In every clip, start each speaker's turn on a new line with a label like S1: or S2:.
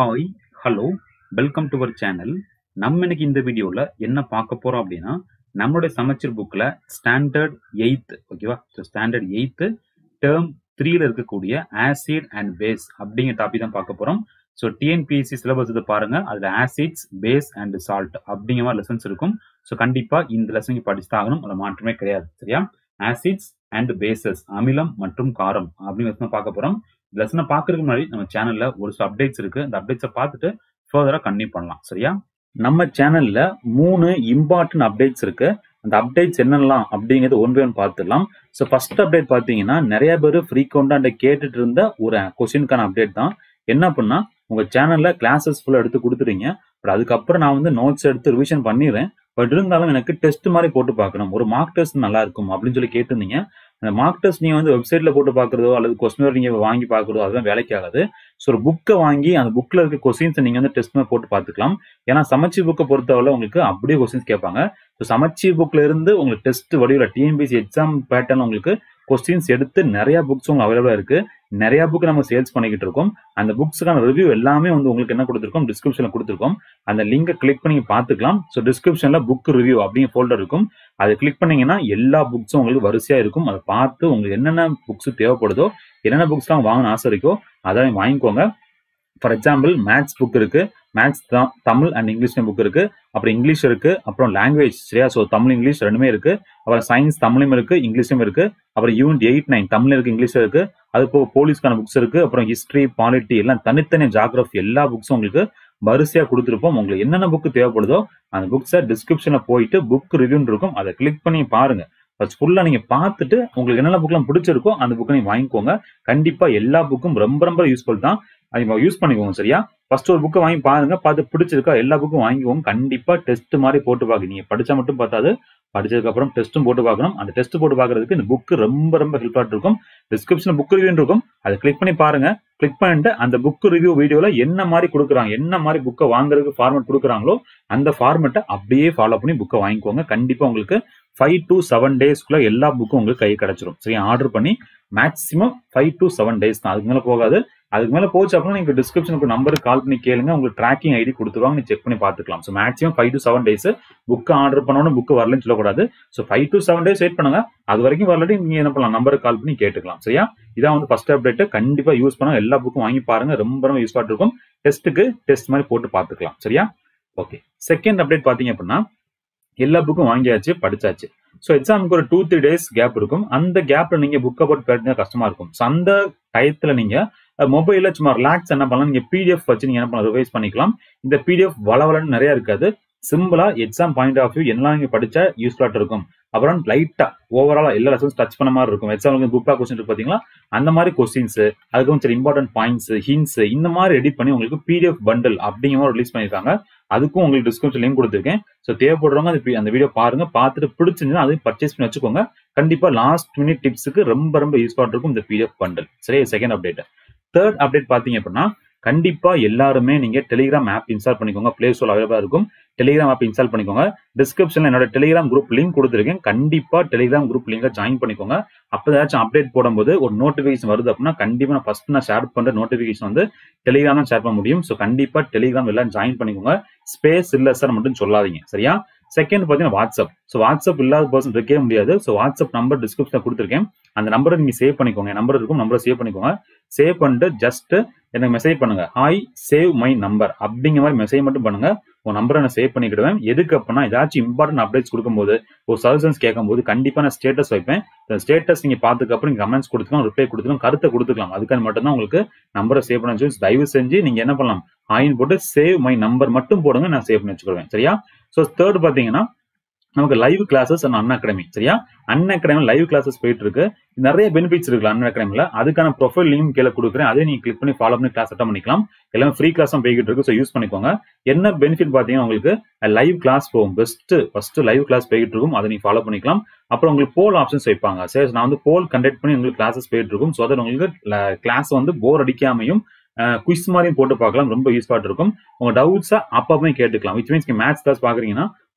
S1: Hi hello welcome to our channel நம்ம இன்னைக்கு இந்த வீடியோவில் என்ன பார்க்க போகிறோம் அப்படின்னா நம்மளுடைய சமச்சீர் புக்கில் ஸ்டாண்டர்ட் எயித்து ஓகேவா ஸோ ஸ்டாண்டர்ட் எயித்து டேர்ம் த்ரீல இருக்கக்கூடிய ஆசிட் அண்ட் பேஸ் அப்படிங்கிற டாபிக் தான் பார்க்க போகிறோம் ஸோ டிஎன்பிஎஸ்சி சிலபஸ் இது பாருங்க அதில் ஆசிட்ஸ் பேஸ் அண்ட் சால்ட் அப்படிங்கிற மாதிரி லெசன்ஸ் இருக்கும் ஸோ கண்டிப்பாக இந்த லெசன் படிச்சு தான் ஆகணும் அதில் மாற்றமே கிடையாது சரியா ஆசிட்ஸ் அண்ட் பேசஸ் அமிலம் மற்றும் காரம் அப்படிங்கிறத பார்க்க போகிறோம் லெசனை பார்க்கறதுக்கு முன்னாடி நம்ம சேனல்ல ஒரு சில அப்டேட்ஸ் இருக்கு அந்த அப்டேட்ஸை பார்த்துட்டு ஃபர்தரா கண்டினியூ பண்ணலாம் சரியா நம்ம சேனல்ல மூணு இம்பார்ட்டன்ட் அப்டேட்ஸ் இருக்கு அந்த அப்டேட்ஸ் என்னெல்லாம் அப்படிங்கிறது ஒன் பை ஒன் பார்த்துடலாம் ஸோ ஃபர்ஸ்ட் அப்டேட் பார்த்தீங்கன்னா நிறைய பேர் ஃப்ரீக்வெண்டாக கேட்டுட்டு இருந்த ஒரு கொஸ்டினுக்கான அப்டேட் தான் என்ன பண்ணா உங்க சேனல்ல கிளாஸஸ் ஃபுல்லாக எடுத்து கொடுத்துறீங்க பட் அதுக்கப்புறம் நான் வந்து நோட்ஸ் எடுத்து ரிவிஷன் பண்ணிடுறேன் பட் இருந்தாலும் எனக்கு டெஸ்ட் மாதிரி போட்டு பார்க்கணும் ஒரு மார்க் டெஸ்ட் நல்லா இருக்கும் அப்படின்னு சொல்லி கேட்டிருந்தீங்க அந்த மார்க் டெஸ்ட் நீங்க வந்து வெப்சைட்ல போட்டு பார்க்கறதோ அல்லது கொஸ்டின் நீங்க வாங்கி பார்க்கறதோ அதெல்லாம் வேலைக்கு ஆகாது ஸோ ஒரு புக்கை வாங்கி அந்த புக்ல இருக்க கொஸ்டின்ஸ் நீங்க வந்து டெஸ்ட் மாதிரி போட்டு பார்த்துக்கலாம் ஏன்னா சமச்சீர் புக்கை பொறுத்தவரை உங்களுக்கு அப்படியே கொஸ்டின்ஸ் கேட்பாங்க ஸோ சமச்சீர் புக்ல இருந்து உங்களுக்கு டெஸ்ட் வடிவில் டிஎன்பிசி எக்ஸாம் பேட்டர்ன் உங்களுக்கு கொஸ்டின்ஸ் எடுத்து நிறைய புக்ஸ் உங்களுக்கு அவைலபிளா இருக்கு நிறைய புக் நம்ம சேல்ஸ் பண்ணிக்கிட்டு இருக்கோம் அந்த புக்ஸுக்கான ரிவ்யூ எல்லாமே வந்து உங்களுக்கு என்ன கொடுத்துருக்கோம் டிஸ்கிரிப்ஷன்ல கொடுத்துருக்கோம் அந்த லிங்கை கிளிக் பண்ணி பார்த்துக்கலாம் ஸோ டிஸ்கிரிப்ஷன்ல புக் ரிவ்யூ அப்படிங்கிற ஃபோல்டர் இருக்கும் அதை கிளிக் பண்ணீங்கன்னா எல்லா புக்ஸும் உங்களுக்கு வரிசையா இருக்கும் அதை பார்த்து உங்களுக்கு என்னென்ன புக்ஸ் தேவைப்படுதோ என்னென்ன புக்ஸ்லாம் வாங்கணும் ஆசை இருக்கோ அதை வாங்கிக்கோங்க ஃபார் எக்ஸாம்பிள் மேத்ஸ் புக் இருக்கு maths Tamil and English book இருக்கு அப்புறம் இங்கிலீஷ் இருக்கு அப்புறம் லாங்குவேஜ் சரியா ஸோ தமிழ் இங்கிலீஷ் ரெண்டுமே இருக்கு அப்புறம் சயின்ஸ் தமிழும் இருக்கு இங்கிலீஷும் இருக்கு அப்புறம் யூனிட் எயிட் நைன் தமிழ் இருக்கு இங்கிலீஷ் இருக்கு அது போக போலீஸ்க்கான புக்ஸ் இருக்கு அப்புறம் ஹிஸ்ட்ரி பாலிட்டி எல்லாம் தனித்தனி ஜாகிரபி எல்லா புக்ஸும் உங்களுக்கு வரிசையா கொடுத்துருப்போம் உங்களுக்கு என்னென்ன புக் தேவைப்படுதோ அந்த புக்ஸை டிஸ்கிரிப்ஷன்ல போயிட்டு புக் ரிவ்யூன்னு இருக்கும் அதை கிளிக் பண்ணி பாருங்க ஃபர்ஸ்ட் ஃபுல்லா நீங்க பார்த்துட்டு உங்களுக்கு என்னென்ன புக்லாம் பிடிச்சிருக்கோ அந்த புக்கை நீங்க வாங்கிக்கோங்க கண்டிப்பா எல்லா புக்கும் ரொம்ப ரொம்ப யூஸ்ஃபுல் தான் அதை யூஸ் பண்ணிக்கோங்க சரியா ஃபர்ஸ்ட் ஒரு புக்கை வாங்கி பாருங்க பார்த்து பிடிச்சிருக்கா எல்லா புக்கும் வாங்கிக்கோங்க கண்டிப்பா டெஸ்ட் மாதிரி போட்டு பாக்கு நீங்க படிச்சா மட்டும் பார்த்தாது படிச்சதுக்கு அப்புறம் டெஸ்ட்டும் போட்டு பார்க்கணும் அந்த டெஸ்ட் போட்டு பார்க்கறதுக்கு இந்த புக் ரொம்ப ரொம்ப ஹெல்ப்ஃபுல்லா இருக்கும் டிஸ்கிரிப்ஷன் புக் ரிவ்யூ இருக்கும் அதை கிளிக் பண்ணி பாருங்க கிளிக் பண்ணிட்டு அந்த புக் ரிவ்யூ வீடியோல என்ன மாதிரி கொடுக்குறாங்க என்ன மாதிரி புக்கை வாங்குறதுக்கு ஃபார்மேட் கொடுக்குறாங்களோ அந்த ஃபார்மேட்டை அப்படியே ஃபாலோ பண்ணி புக்கை வாங்கிக்கோங்க கண்டிப்பா உங்களுக்கு ஃபைவ் டு செவன் டேஸ்க்குள்ள எல்லா புக்கும் உங்களுக்கு கை கிடைச்சிரும் சரி ஆர்டர் பண்ணி maximum five to seven days தான் அதுக்கு மேலே போகாது அதுக்கு மேலே போச்சு அப்படின்னா நீங்கள் டிஸ்கிரிப்ஷனுக்கு நம்பருக்கு கால் பண்ணி கேளுங்க உங்களுக்கு ட்ராக்கிங் ஐடி கொடுத்துருவாங்க நீ செக் பண்ணி பார்த்துக்கலாம் so maximum five to seven days book order பண்ணணும் புக்கு வரலன்னு சொல்லக்கூடாது so five to seven days wait பண்ணுங்க அது வரைக்கும் வரலாட்டி நீங்கள் என்ன பண்ணலாம் நம்பருக்கு கால் பண்ணி கேட்டுக்கலாம் சரியா இதான் வந்து ஃபர்ஸ்ட் அப்டேட் கண்டிப்பாக யூஸ் பண்ண எல்லா புக்கும் வாங்கி பாருங்க ரொம்ப ரொம்ப யூஸ்ஃபுல்லாக இருக்கும் டெஸ்ட்டுக்கு டெஸ்ட் மாதிரி போட்டு பார்த்துக்கலாம் சரியா ஓகே செகண்ட் அப்டேட் பார்த்தீங்க அப்படின்னா எல்லா புக்கும் வாங்கியாச்சு படிச்சாச்சு ஸோ எக்ஸாமுக்கு ஒரு டூ த்ரீ டேஸ் கேப் இருக்கும் அந்த கேப்ல நீங்க புக்கை போட்டு படிச்சா கஷ்டமா இருக்கும் ஸோ அந்த டயத்துல நீங்க மொபைல்ல சும்மா ரிலாக்ஸ் என்ன பண்ணலாம் நீங்க பிடிஎஃப் வச்சு நீங்க என்ன பண்ணலாம் ரிவைஸ் பண்ணிக்கலாம் இந்த பிடிஎஃப் வளவலன்னு நிறைய இருக்காது சிம்பிளா எக்ஸாம் பாயிண்ட் ஆஃப் வியூ எல்லாம் நீங்க படிச்சா யூஸ்ஃபுல்லா இருக்கும் அப்புறம் லைட்டா ஓவராலா எல்லா லெசன்ஸ் டச் பண்ண மாதிரி இருக்கும் எக்ஸாம் புக் பேக் கொஸ்டின் இருக்கு பாத்தீங்களா அந்த மாதிரி கொஸ்டின்ஸ் அதுக்கும் சரி இம்பார்ட்டன்ட் பாயிண்ட்ஸ் ஹின்ஸ் இந்த மாதிரி ரெடி பண்ணி உங்களுக்கு பிடிஎஃப் பண்டில் அப்படிங்கிற மாதிரி ரிலீஸ் பண்ணிருக்காங்க அதுக்கும் உங்களுக்கு டிஸ்கிரிப்ஷன் லிங்க் கொடுத்துருக்கேன் ஸோ தேவைப்படுறவங்க அந்த அந்த வீடியோ பாருங்க பார்த்துட்டு பிடிச்சிருந்தா அதையும் பர்ச்சேஸ் பண்ணி வச்சுக்கோங்க கண்டிப்பா லாஸ்ட் மினிட் டிப்ஸுக்கு ரொம்ப ரொம்ப யூஸ்ஃபுல்லா இருக்கும் இந்த பிடிஎஃப் பண்டில் சரி செகண்ட் அப்டேட் தேர்ட் அப்டேட் பாத்தீங்க அப்படின்னா கண்டிப்பா எல்லாருமே நீங்க டெலிகிராம் ஆப் இன்ஸ்டால் பண்ணிக்கோங்க பிளே ஸ்டோர் அவைலபிளா இருக்கும் டெலிகிராம் ஆப் இன்ஸ்டால் பண்ணிக்கோங்க டிஸ்கிரிப்ஷன்ல என்னோட டெலிகிராம் குரூப் லிங்க் கொடுத்துருக்கேன் கண்டிப்பா டெலிகிராம் குரூப் லிங்கை ஜாயின் பண்ணிக்கோங்க அப்போ ஏதாச்சும் அப்டேட் போடும்போது ஒரு நோட்டிஃபிகேஷன் வருது அப்படின்னா கண்டிப்பா நான் ஃபர்ஸ்ட் நான் ஷேர் பண்ற நோட்டிஃபிகேஷன் வந்து டெலிகிராம் ஷேர் பண்ண முடியும் ஸோ கண்டிப்பா டெலிகிராம் எல்லாம் ஜாயின் பண்ணிக்கோங்க ஸ்பேஸ் இல்ல சார் மட்டும் சொல்லாதீங்க சரியா செகண்ட் பார்த்தீங்கன்னா வாட்ஸ்அப் ஸோ வாட்ஸ்அப் இல்லாத பர்சன் இருக்கவே முடியாது ஸோ வாட்ஸ்அப் நம்பர் டிஸ்கிரிப்ஷன் கொடுத்துருக்கேன் அந்த நம்பரை நீங்க சேவ் பண்ணிக்கோங்க நம்பர் இருக்கும் நம்பரை சேவ் பண்ணிக்கோங்க சேவ் பண்ணிட்டு ஜஸ்ட் எனக்கு மெசேஜ் பண்ணுங்க ஹாய் சேவ் மை நம்பர் அப்படிங்கிற மாதிரி மெசேஜ் மட்டும் பண்ணுங்க உங்க நம்பரை நான் சேவ் பண்ணிக்கிடுவேன் எதுக்கு அப்படின்னா ஏதாச்சும் இம்பார்ட்டன்ட் அப்டேட்ஸ் கொடுக்கும்போது ஒரு சஜஷன்ஸ் கேட்கும்போது கண்டிப்பா நான் ஸ்டேட்டஸ் வைப்பேன் ஸ்டேட்டஸ் நீங்க பார்த்துக்கு அப்புறம் நீங்க கமெண்ட்ஸ் கொடுத்துக்கலாம் ரிப்ளை கொடுத்துக்கலாம் கருத்தை கொடுத்துக்கலாம் அதுக்கான மட்டும்தான் உங்களுக்கு நம்பரை சேவ் பண்ண சொல்லி தயவு செஞ்சு நீங்க என்ன பண்ணலாம் ஆயின் போட்டு சேவ் மை நம்பர் மட்டும் போடுங்க நான் சேவ் பண்ணி வச்சுக்கிடுவேன் சரியா ஸோ தேர்ட் பாத்தீங்கன்னா நமக்கு live classes and Unacademy சரியா அன் அகாடமி லைவ் கிளாஸஸ் போயிட்டு இருக்கு நிறைய பெனிஃபிட்ஸ் இருக்கு அன் அகாடமில அதுக்கான ப்ரொஃபைல் லிங்க் கீழே கொடுக்குறேன் அதே நீங்க கிளிக் பண்ணி ஃபாலோ பண்ணி கிளாஸ் அட்டன் பண்ணிக்கலாம் எல்லாமே ஃப்ரீ கிளாஸ் போய்கிட்டு இருக்கு ஸோ யூஸ் பண்ணிக்கோங்க என்ன பெனிஃபிட் பாத்தீங்கன்னா உங்களுக்கு லைவ் கிளாஸ் போகும் பெஸ்ட் ஃபர்ஸ்ட் லைவ் கிளாஸ் போயிட்டு இருக்கும் அதை நீங்க ஃபாலோ பண்ணிக்கலாம் அப்புறம் உங்களுக்கு போல் ஆப்ஷன்ஸ் வைப்பாங்க சரி நான் வந்து போல் கண்டக்ட் பண்ணி உங்களுக்கு கிளாஸஸ் போயிட்டு இருக்கும் ஸோ அதில் உங்களுக்கு கிளாஸ் வந்து போர் அடிக்காமையும் குவிஸ் மாதிரியும் போட்டு பார்க்கலாம் ரொம்ப யூஸ்ஃபுல்லாக இருக்கும் உங்க டவுட்ஸை அப்பப்போ கேட்டுக்கலாம் விச் மீன்ஸ் மேத்ஸ் கிளாஸ் பாக்குறீங்கன்னா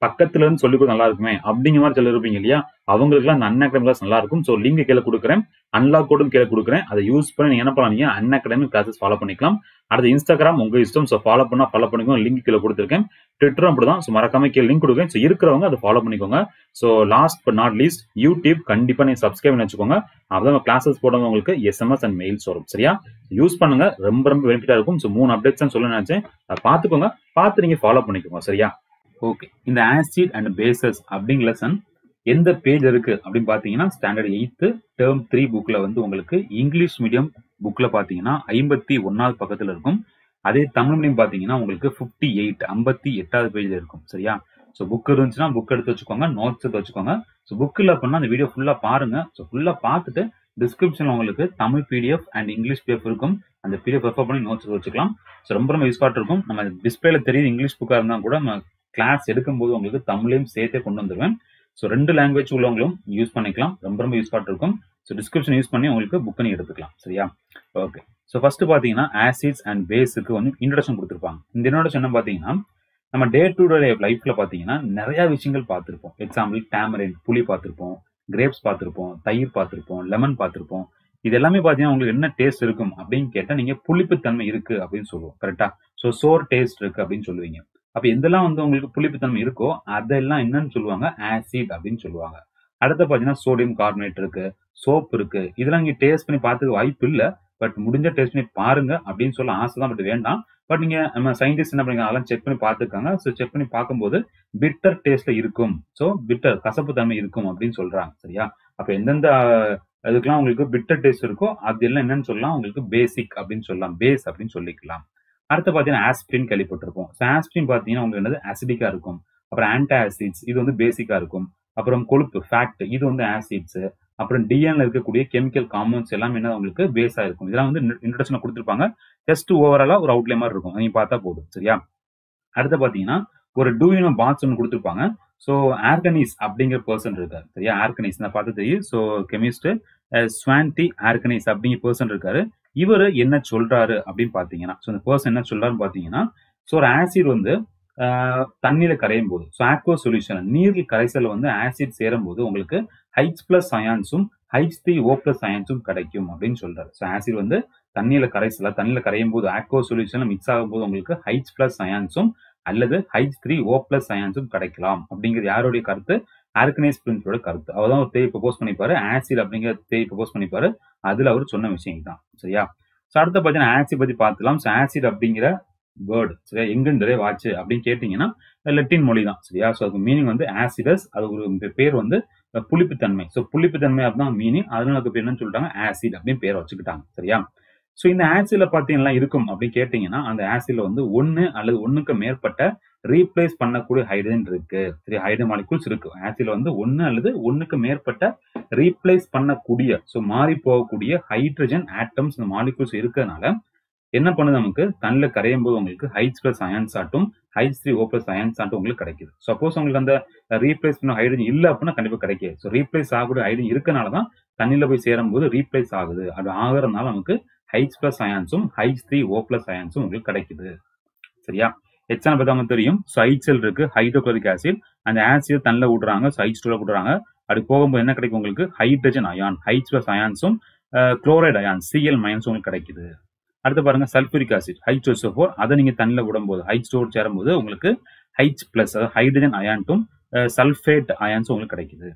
S1: பக்கத்துல இருந்து சொல்லி கொடுத்தா நல்லா இருக்குமே அப்படிங்கிற மாதிரி சிலர் இருப்பீங்க இல்லையா அவங்களுக்குலாம் அந்த அன் அகாடமி கிளாஸ் நல்லா இருக்கும் ஸோ லிங்க் கீழே கொடுக்குறேன் அன்லாக் கோடும் கீழே கொடுக்குறேன் அதை யூஸ் பண்ணி நீங்க என்ன பண்ணலாம் அன் அகாடமி கிளாஸஸ் ஃபாலோ பண்ணிக்கலாம் அடுத்து இன்ஸ்டாகிராம் உங்க இஷ்டம் ஸோ ஃபாலோ பண்ணா ஃபாலோ பண்ணிக்கோங்க லிங்க் கீழே கொடுத்துருக்கேன் ட்விட்டரும் அப்படிதான் ஸோ மறக்காம கீழே லிங்க் கொடுக்குறேன் ஸோ இருக்கிறவங்க அதை ஃபாலோ பண்ணிக்கோங்க so last but not least YouTube கண்டிப்பா நீங்க சப்ஸ்கிரைப் பண்ணி வச்சுக்கோங்க அப்பதான் கிளாஸஸ் போடுறவங்க உங்களுக்கு எஸ்எம்எஸ் அண்ட் மெயில்ஸ் வரும் சரியா யூஸ் பண்ணுங்க ரொம்ப ரொம்ப பெனிஃபிட்டா இருக்கும் ஸோ மூணு அப்டேட்ஸ் சொல்ல நினைச்சேன் அதை பார்த்துக்கோங்க பார்த்து நீங்க ஃபாலோ பண்ணிக்கோங்க சரியா ஓகே இந்த ஆசிட் அண்ட் பேசஸ் அப்படிங்கிற லெசன் எந்த பேஜ் இருக்கு அப்படின்னு பாத்தீங்கன்னா ஸ்டாண்டர்ட் எயித்து டேர்ம் த்ரீ புக்ல வந்து உங்களுக்கு இங்கிலீஷ் மீடியம் புக்ல பாத்தீங்கன்னா ஐம்பத்தி ஒன்னாவது பக்கத்துல இருக்கும் அதே தமிழ் மீடியம் பாத்தீங்கன்னா உங்களுக்கு ஃபிஃப்டி எயிட் ஐம்பத்தி எட்டாவது பேஜ்ல இருக்கும் சரியா ஸோ புக் இருந்துச்சுன்னா புக் எடுத்து வச்சுக்கோங்க நோட்ஸ் எடுத்து வச்சுக்கோங்க ஸோ புக்கில் பண்ணால் அந்த வீடியோ ஃபுல்லாக பாருங்க ஸோ ஃபுல்லாக பார்த்துட்டு டிஸ்கிரிப்ஷனில் உங்களுக்கு Tamil PDF and English PDF இருக்கும் அந்த பிடிஎஃப் ரெஃபர் பண்ணி நோட்ஸ் வச்சுக்கலாம் ஸோ ரொம்ப ரொம்ப யூஸ்ஃபாட் இருக்கும் நம்ம டிஸ்பிளேல தெரியுது இங்கிலீஷ் புக்காக இருந்தால் கூட நம்ம கிளாஸ் எடுக்கும்போது உங்களுக்கு தமிழையும் சேர்த்தே கொண்டு வந்துடுவேன் ஸோ ரெண்டு லாங்குவேஜ் உள்ளவங்களும் யூஸ் பண்ணிக்கலாம் ரொம்ப ரொம்ப யூஸ்ஃபாட் இருக்கும் ஸோ டிஸ்கிரிப்ஷன் யூஸ் பண்ணி உங்களுக்கு புக் பண்ணி எடுத்துக்கலாம் சரியா ஓகே ஸோ ஃபர்ஸ்ட் பார்த்தீங்கன்னா ஆசிட்ஸ் அண்ட் பேஸுக்கு வந்து இன்ட்ரடக்ஷன் கொடுத்துருப்பாங்க இந்த இன்ட்ரடக்ஷன் என்ன பார்த்தீங்கன்னா நம்ம டே டு டே லைஃப்ல பார்த்தீங்கன்னா நிறைய விஷயங்கள் பார்த்துருப்போம் எக்ஸாம்பிள் டேமரின் புளி பார்த்துருப்போம் கிரேப்ஸ் பார்த்துருப்போம் தயிர் பார்த்துருப்போம் லெமன் பார்த்துருப்போம் இது எல்லாமே பார்த்தீங்கன்னா உங்களுக்கு என்ன டேஸ்ட் இருக்கும் அப்படின்னு கேட்டால் நீங்கள் புளிப்புத்தன்மை இருக்கு அப்படின்னு சொல்லுவோம் கரெக்டா ஸோ சோர் டேஸ்ட் இருக்கு அப்படின்னு சொல்லுவீங்க அப்ப எந்தெல்லாம் வந்து உங்களுக்கு புளிப்புத்தன்மை இருக்கோ அதெல்லாம் என்னன்னு சொல்லுவாங்க ஆசிட் அப்படின்னு சொல்லுவாங்க அடுத்து பாத்தீங்கன்னா சோடியம் கார்பனேட் இருக்கு சோப் இருக்கு இதெல்லாம் நீங்க டேஸ்ட் பண்ணி பார்த்துக்க வாய்ப்பு இல்ல பட் முடிஞ்ச டேஸ்ட் பண்ணி பாருங்க அப்படின்னு சொல்ல ஆசை தான் பட் வேண்டாம் பட் நீங்க நம்ம சயின்டிஸ்ட் என்ன பண்ணீங்க அதெல்லாம் செக் பண்ணி பார்த்துருக்காங்க ஸோ செக் பண்ணி பார்க்கும்போது பிட்டர் டேஸ்ட்ல இருக்கும் ஸோ பிட்டர் கசப்பு தன்மை இருக்கும் அப்படின்னு சொல்றாங்க சரியா அப்ப எந்தெந்த அதுக்கெல்லாம் உங்களுக்கு பிட்டர் டேஸ்ட் இருக்கோ அது எல்லாம் என்னன்னு சொல்லலாம் உங்களுக்கு பேசிக் அப்படின்னு சொல்லலாம் பேஸ் அப்படின்னு சொல்லிக்கலாம் அடுத்து பார்த்தீங்கன்னா ஆஸ்பிரின் கேள்விப்பட்டிருப்போம் ஸோ ஆஸ்பிரின் பார்த்தீங்கன்னா உங்களுக்கு என்னது அசிடிக்கா இருக்கும் அப்புறம் ஆன்டி ஆசிட்ஸ் இது வந்து பேசிக்கா இருக்கும் அப்புறம் கொழுப்பு ஃபேக்ட் இது வந்து ஆசிட்ஸ் அப்புறம் டிஎன்ல இருக்கக்கூடிய கெமிக்கல் காம்பவுண்ட்ஸ் எல்லாமே என்ன உங்களுக்கு பேஸா இருக்கும் இதெல்லாம் வந்து இன்ட்ரடக்ஷன் கொடுத்துருப்பாங்க ஜஸ்ட் ஓவராலா ஒரு அவுட்லே மாதிரி இருக்கும் நீங்க பார்த்தா போதும் சரியா அடுத்து பாத்தீங்கன்னா ஒரு டூயினோ பாக்ஸ் ஒன்று கொடுத்துருப்பாங்க ஸோ ஆர்கனிஸ் அப்படிங்கிற பர்சன் இருக்காரு சரியா ஆர்கனிஸ் நான் பார்த்து தெரியும் ஸோ கெமிஸ்ட் ஸ்வாந்தி ஆர்கனிஸ் அப்படிங்கிற பர்சன் இருக்காரு இவர் என்ன சொல்றாரு அப்படின்னு பாத்தீங்கன்னா ஸோ இந்த பர்சன் என்ன சொல்றாருன்னு பாத்தீங்கன்னா ஸோ ஒரு ஆசிட் வந்து தண்ணியில கரையும் போது ஸோ ஆக்வா சொல்யூஷன் நீரில் கரைசல் வந்து ஆசிட் சேரும் போது உங்களுக்கு ஹைச் பிளஸ் அயான்ஸும் ஹைச் த்ரீ ஓ பிளஸ் அயான்ஸும் கிடைக்கும் அப்படின்னு சொல்றாரு ஸோ ஆசிட் வந்து தண்ணியில கரைசல தண்ணியில கரையும் போது ஆக்வா சொல்யூஷன்ல மிக்ஸ் ஆகும் போது உங்களுக்கு ஹைச் பிளஸ் அயான்ஸும் அல்லது ஹைச் த்ரீ ஓ பிளஸ் அயான்ஸும் கிடைக்கலாம் அப்படிங்கிறது யாருடைய கருத்து ஆர்கனைஸ் பிரின்ஸோட கருத்து அவர் தான் ஒரு தேவை ப்ரப்போஸ் பண்ணிப்பாரு ஆசிட் அப்படிங்கிற தேவை ப்ரப்போஸ் பண்ணிப்பாரு அதுல அவர் சொன்ன விஷயம் தான் சரியா ஸோ அடுத்த பார்த்தீங்கன்னா ஆசிட் பத்தி பார்த்துலாம் ஸோ ஆசிட் அப்படிங்கிற வேர்டு சரியா எங்கிருந்தே வாட்ச் அப்படின்னு கேட்டீங்கன்னா லெட்டின் மொழி தான் சரியா ஸோ அதுக்கு மீனிங் வந்து ஆசிடஸ் அது ஒரு பேர் வந்து புளிப்புத்தன்மை ஸோ புளிப்புத்தன்மை அப்படிதான் மீனிங் அதனால அதுக்கு பேர் என்னன்னு சொல்லிட்டாங்க ஆசிட் அப்படின்னு பேர் வச்சுக்கிட்டாங்க சரியா ஸோ இந்த ஆசிட்ல பார்த்தீங்கன்னா இருக்கும் அப்படின்னு கேட்டீங்கன்னா அந்த ஆசிட்ல வந்து ஒன்று அல்லது ஒன்றுக்கு மேற்பட்ட ரீப்ளேஸ் பண்ணக்கூடிய ஹைட்ரஜன் இருக்கு சரி ஹைட்ரஜன் மாலிகூல்ஸ் இருக்கு ஆசிட்ல வந்து ஒன்று அல்லது ஒன்றுக்கு மேற்பட்ட ரீப்ளேஸ் பண்ணக்கூடிய ஸோ மாறி போகக்கூடிய ஹைட்ரஜன் ஆட்டம்ஸ் இந்த மாலிகூல்ஸ் இருக்கிறதுனால என்ன பண்ணுது நமக்கு தண்ணில் கரையும் போது உங்களுக்கு ஹைச் பிளஸ் அயன்ஸ் ஆட்டும் H three O plus ions ஆட்டும் உங்களுக்கு கிடைக்குது சப்போஸ் உங்களுக்கு அந்த ரீப்ளேஸ் பண்ண ஹைட்ரஜன் இல்லை அப்படின்னா கண்டிப்பாக கிடைக்காது ஸோ ரீப்ளேஸ் ஆகக்கூடிய ஹைட்ரஜன் இருக்கனால தான் தண்ணியில் போய் சேரும் போது ரீப்ளேஸ் ஆகுது அது ஆகிறதுனால நமக்கு ஹைச் பிளஸ் அயான்ஸும் ஹைச் த்ரீ ஓ பிளஸ் அயான்ஸும் உங்களுக்கு கிடைக்குது சரியா எக்ஸாம்பிள் பார்த்தா நமக்கு தெரியும் ஸோ ஹைச்சல் இருக்கு ஹைட்ரோக்ளோரிக் ஆசிட் அந்த ஆசிட் தண்ணில் விடுறாங்க ஸோ ஹைச் டூல விடுறாங்க அப்படி போகும்போது என்ன கிடைக்கும் உங்களுக்கு ஹைட்ரஜன் அயான் ஹைச் பிளஸ் அயான்ஸும் குளோரைட் அயான் சிஎல் மைன்ஸும் உங்களுக்கு கிடைக்குது அடுத்து பாருங்க சல்பூரிக் ஆசிட் ஹைச் ஃபோர் அதை நீங்க தண்ணியில் விடும்போது ஹைச் டோர் சேரும்போது உங்களுக்கு ஹைச் பிளஸ் அதாவது ஹைட்ரஜன் அயான்ட்டும் சல்ஃபேட் அயான்ஸும் உங்களுக்கு கிடைக்குது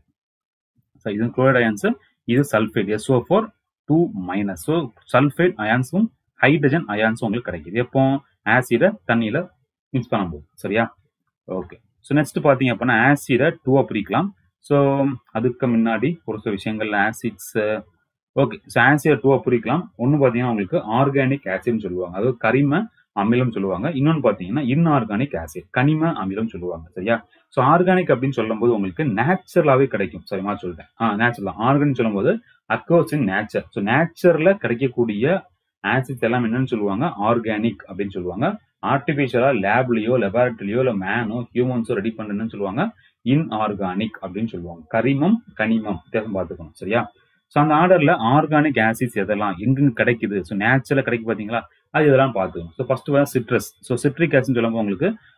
S1: ஸோ இது குளோரைட் அயான்ஸ் இது sulphate SO four two minus so sulphate அயான்ஸும் ஹைட்ரஜன் அயான்ஸும் உங்களுக்கு கிடைக்குது எப்போ ஆசிடை தண்ணியில் மிக்ஸ் பண்ணும்போது சரியா ஓகே ஸோ நெக்ஸ்ட் பார்த்தீங்க அப்படின்னா ஆசிடை டூவாக பிரிக்கலாம் ஸோ அதுக்கு முன்னாடி ஒரு சில விஷயங்கள்ல ஆசிட்ஸ் ஓகே ஸோ ஆசிடை டூவாக பிரிக்கலாம் ஒன்று பார்த்தீங்கன்னா உங்களுக்கு ஆர்கானிக் ஆசிட்னு சொல்லுவாங்க அதாவது கரிம அமிலம் சொல்லுவாங்க இன்னொன்று பார்த்தீங்கன்னா இன்ஆர்கானிக் ஆசிட் கனிம அமிலம் சொல்லுவாங்க சரியா ஸோ ஆர்கானிக் அப்படின்னு சொல்லும்போது உங்களுக்கு நேச்சுரலாகவே கிடைக்கும் சரிமா சொல்லிட்டேன் ஆ நேச்சுரல் ஆர்கானிக் சொல்லும்போது அக்கோர்ஸ் இன் நேச்சர் ஸோ நேச்சர்ல கிடைக்கக்கூடிய ஆசிட்ஸ் எல்லாம் என்னன்னு சொல்லுவாங்க ஆர்கானிக் அப்படின்னு சொல்லுவாங்க ஆர்டிபிஷியலா லேப்லயோ லெபார்டரியிலயோ இல்ல மேனோ ஹியூமன்ஸோ ரெடி பண்றதுன்னு சொல்லுவாங்க இன்ஆர்கானிக் அப்படின்னு சொல்லுவாங்க கரிமம் கனிமம் வித்தியாசம் பார்த்துக்கணும் சரியா ஸோ அந்த ஆர்டர்ல ஆர்கானிக் ஆசிட்ஸ் எதெல்லாம் எங்க கிடைக்குது ஸோ நேச்சுரலா கிடைக்கு பாத்தீங்களா அது இதெல்லாம் பார்த்துக்கணும் ஸோ ஃபர்ஸ்ட் வந்து சிட்ரஸ் ஸோ சிட்ரிக் ஆசிட் சொல்லும்போது உங்களுக்கு